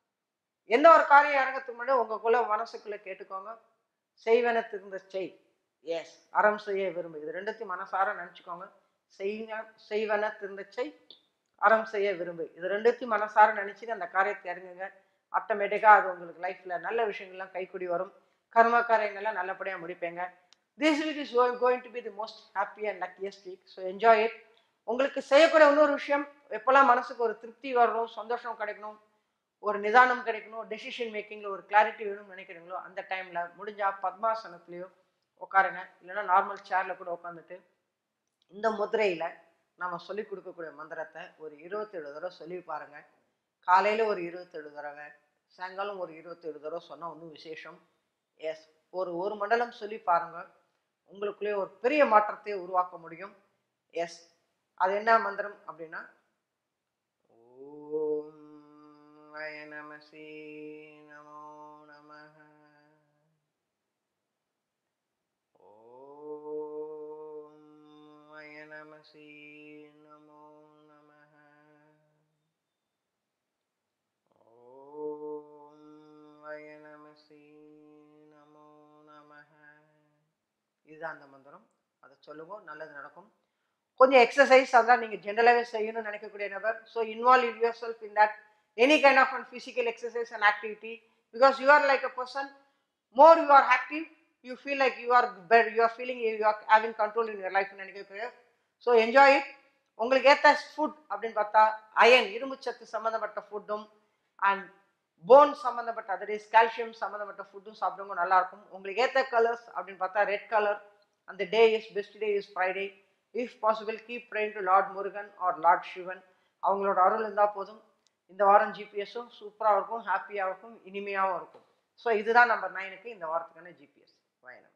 எந்த ஒரு காரியம் இறங்கறதுக்கு முன்னாடி உங்களுக்குள்ள மனசுக்குள்ள கேட்டுக்கோங்க செய்வன திருந்த செய் எஸ் அறம் செய்ய விரும்பு இது ரெண்டுத்தையும் மனசார நினச்சிக்கோங்க செய்ய செய்வன திருந்த செய் அறம் செய்ய விரும்பு இது ரெண்டுத்தையும் மனசார நினச்சிட்டு அந்த காரியத்தை இறங்குங்க ஆட்டோமேட்டிக்காக அது உங்களுக்கு லைஃப்பில் நல்ல விஷயங்கள்லாம் கைக்கூடி வரும் கர்ம காரியங்கள்லாம் நல்லபடியாக முடிப்பீங்க this week is going to be the most happy and luckiest week so enjoy it உங்களுக்கு செய்யக்கூடிய இன்னொரு விஷயம் எப்போல்லாம் மனசுக்கு ஒரு திருப்தி வரணும் சந்தோஷம் கிடைக்கணும் ஒரு நிதானம் கிடைக்கணும் டெசிஷன் மேக்கிங்கில் ஒரு கிளாரிட்டி வேணும்னு நினைக்கிறீங்களோ அந்த டைமில் முடிஞ்சா பத்மாசனத்துலேயோ உட்காருங்க இல்லைன்னா நார்மல் சேரில் கூட உட்காந்துட்டு இந்த முதிரையில் நம்ம சொல்லி கொடுக்கக்கூடிய மந்திரத்தை ஒரு இருபத்தேழு தடவை சொல்லி பாருங்க காலையில் ஒரு இருபத்தேழு தடவை சாயங்காலம் ஒரு இருபத்தேழு தடவை சொன்னால் ஒன்றும் விசேஷம் எஸ் ஒரு ஒரு மண்டலம் சொல்லி பாருங்க உங்களுக்குள்ளே ஒரு பெரிய மாற்றத்தை உருவாக்க முடியும் எஸ் அது என்ன மந்திரம் அப்படின்னா ஓம் வய நமசி நமோ நமः ஓம் வய நமசி நமோ நமः ஓம் வய நமசி நமோ நமः இதுதான் அந்த மந்திரம் அதை சொல்லுவோம் நல்லது நடக்கும் கொஞ்சம் எக்ஸசைஸ் அதான் நீங்கள் ஜென்ரலாகவே செய்யணும்னு நினைக்கக்கூடிய நபர் so involve yourself in that any kind of uh physical exercise and activity because you are like a person more you are active you feel like you are bet you are feeling you are having control in your life நினைக்கக்கூடிய so enjoy it உங்களுக்கு ஏற்ற food அப்படின்னு பார்த்தா iron இரும்புச்சத்து சம்மந்தப்பட்ட ஃபுட்டும் and bone சம்மந்தப்பட்ட other is calcium சம்மந்தப்பட்ட ஃபுட்டும் சாப்பிடுங்க நல்லா இருக்கும் உங்களுக்கு ஏற்ற கலர்ஸ் அப்படின்னு பார்த்தா ரெட் கலர் அந்த day is best day is Friday if possible keep praying to Lord Murugan or Lord Sivan அவங்களோட அருள் இருந்தால் போதும் இந்த வாரம் ஜிபிஎஸும் சூப்பராக இருக்கும் ஹாப்பியாக இருக்கும் இனிமையாகவும் இருக்கும் ஸோ இதுதான் நம்பர் நைனுக்கு இந்த வாரத்துக்கான ஜிபிஎஸ் வயனம்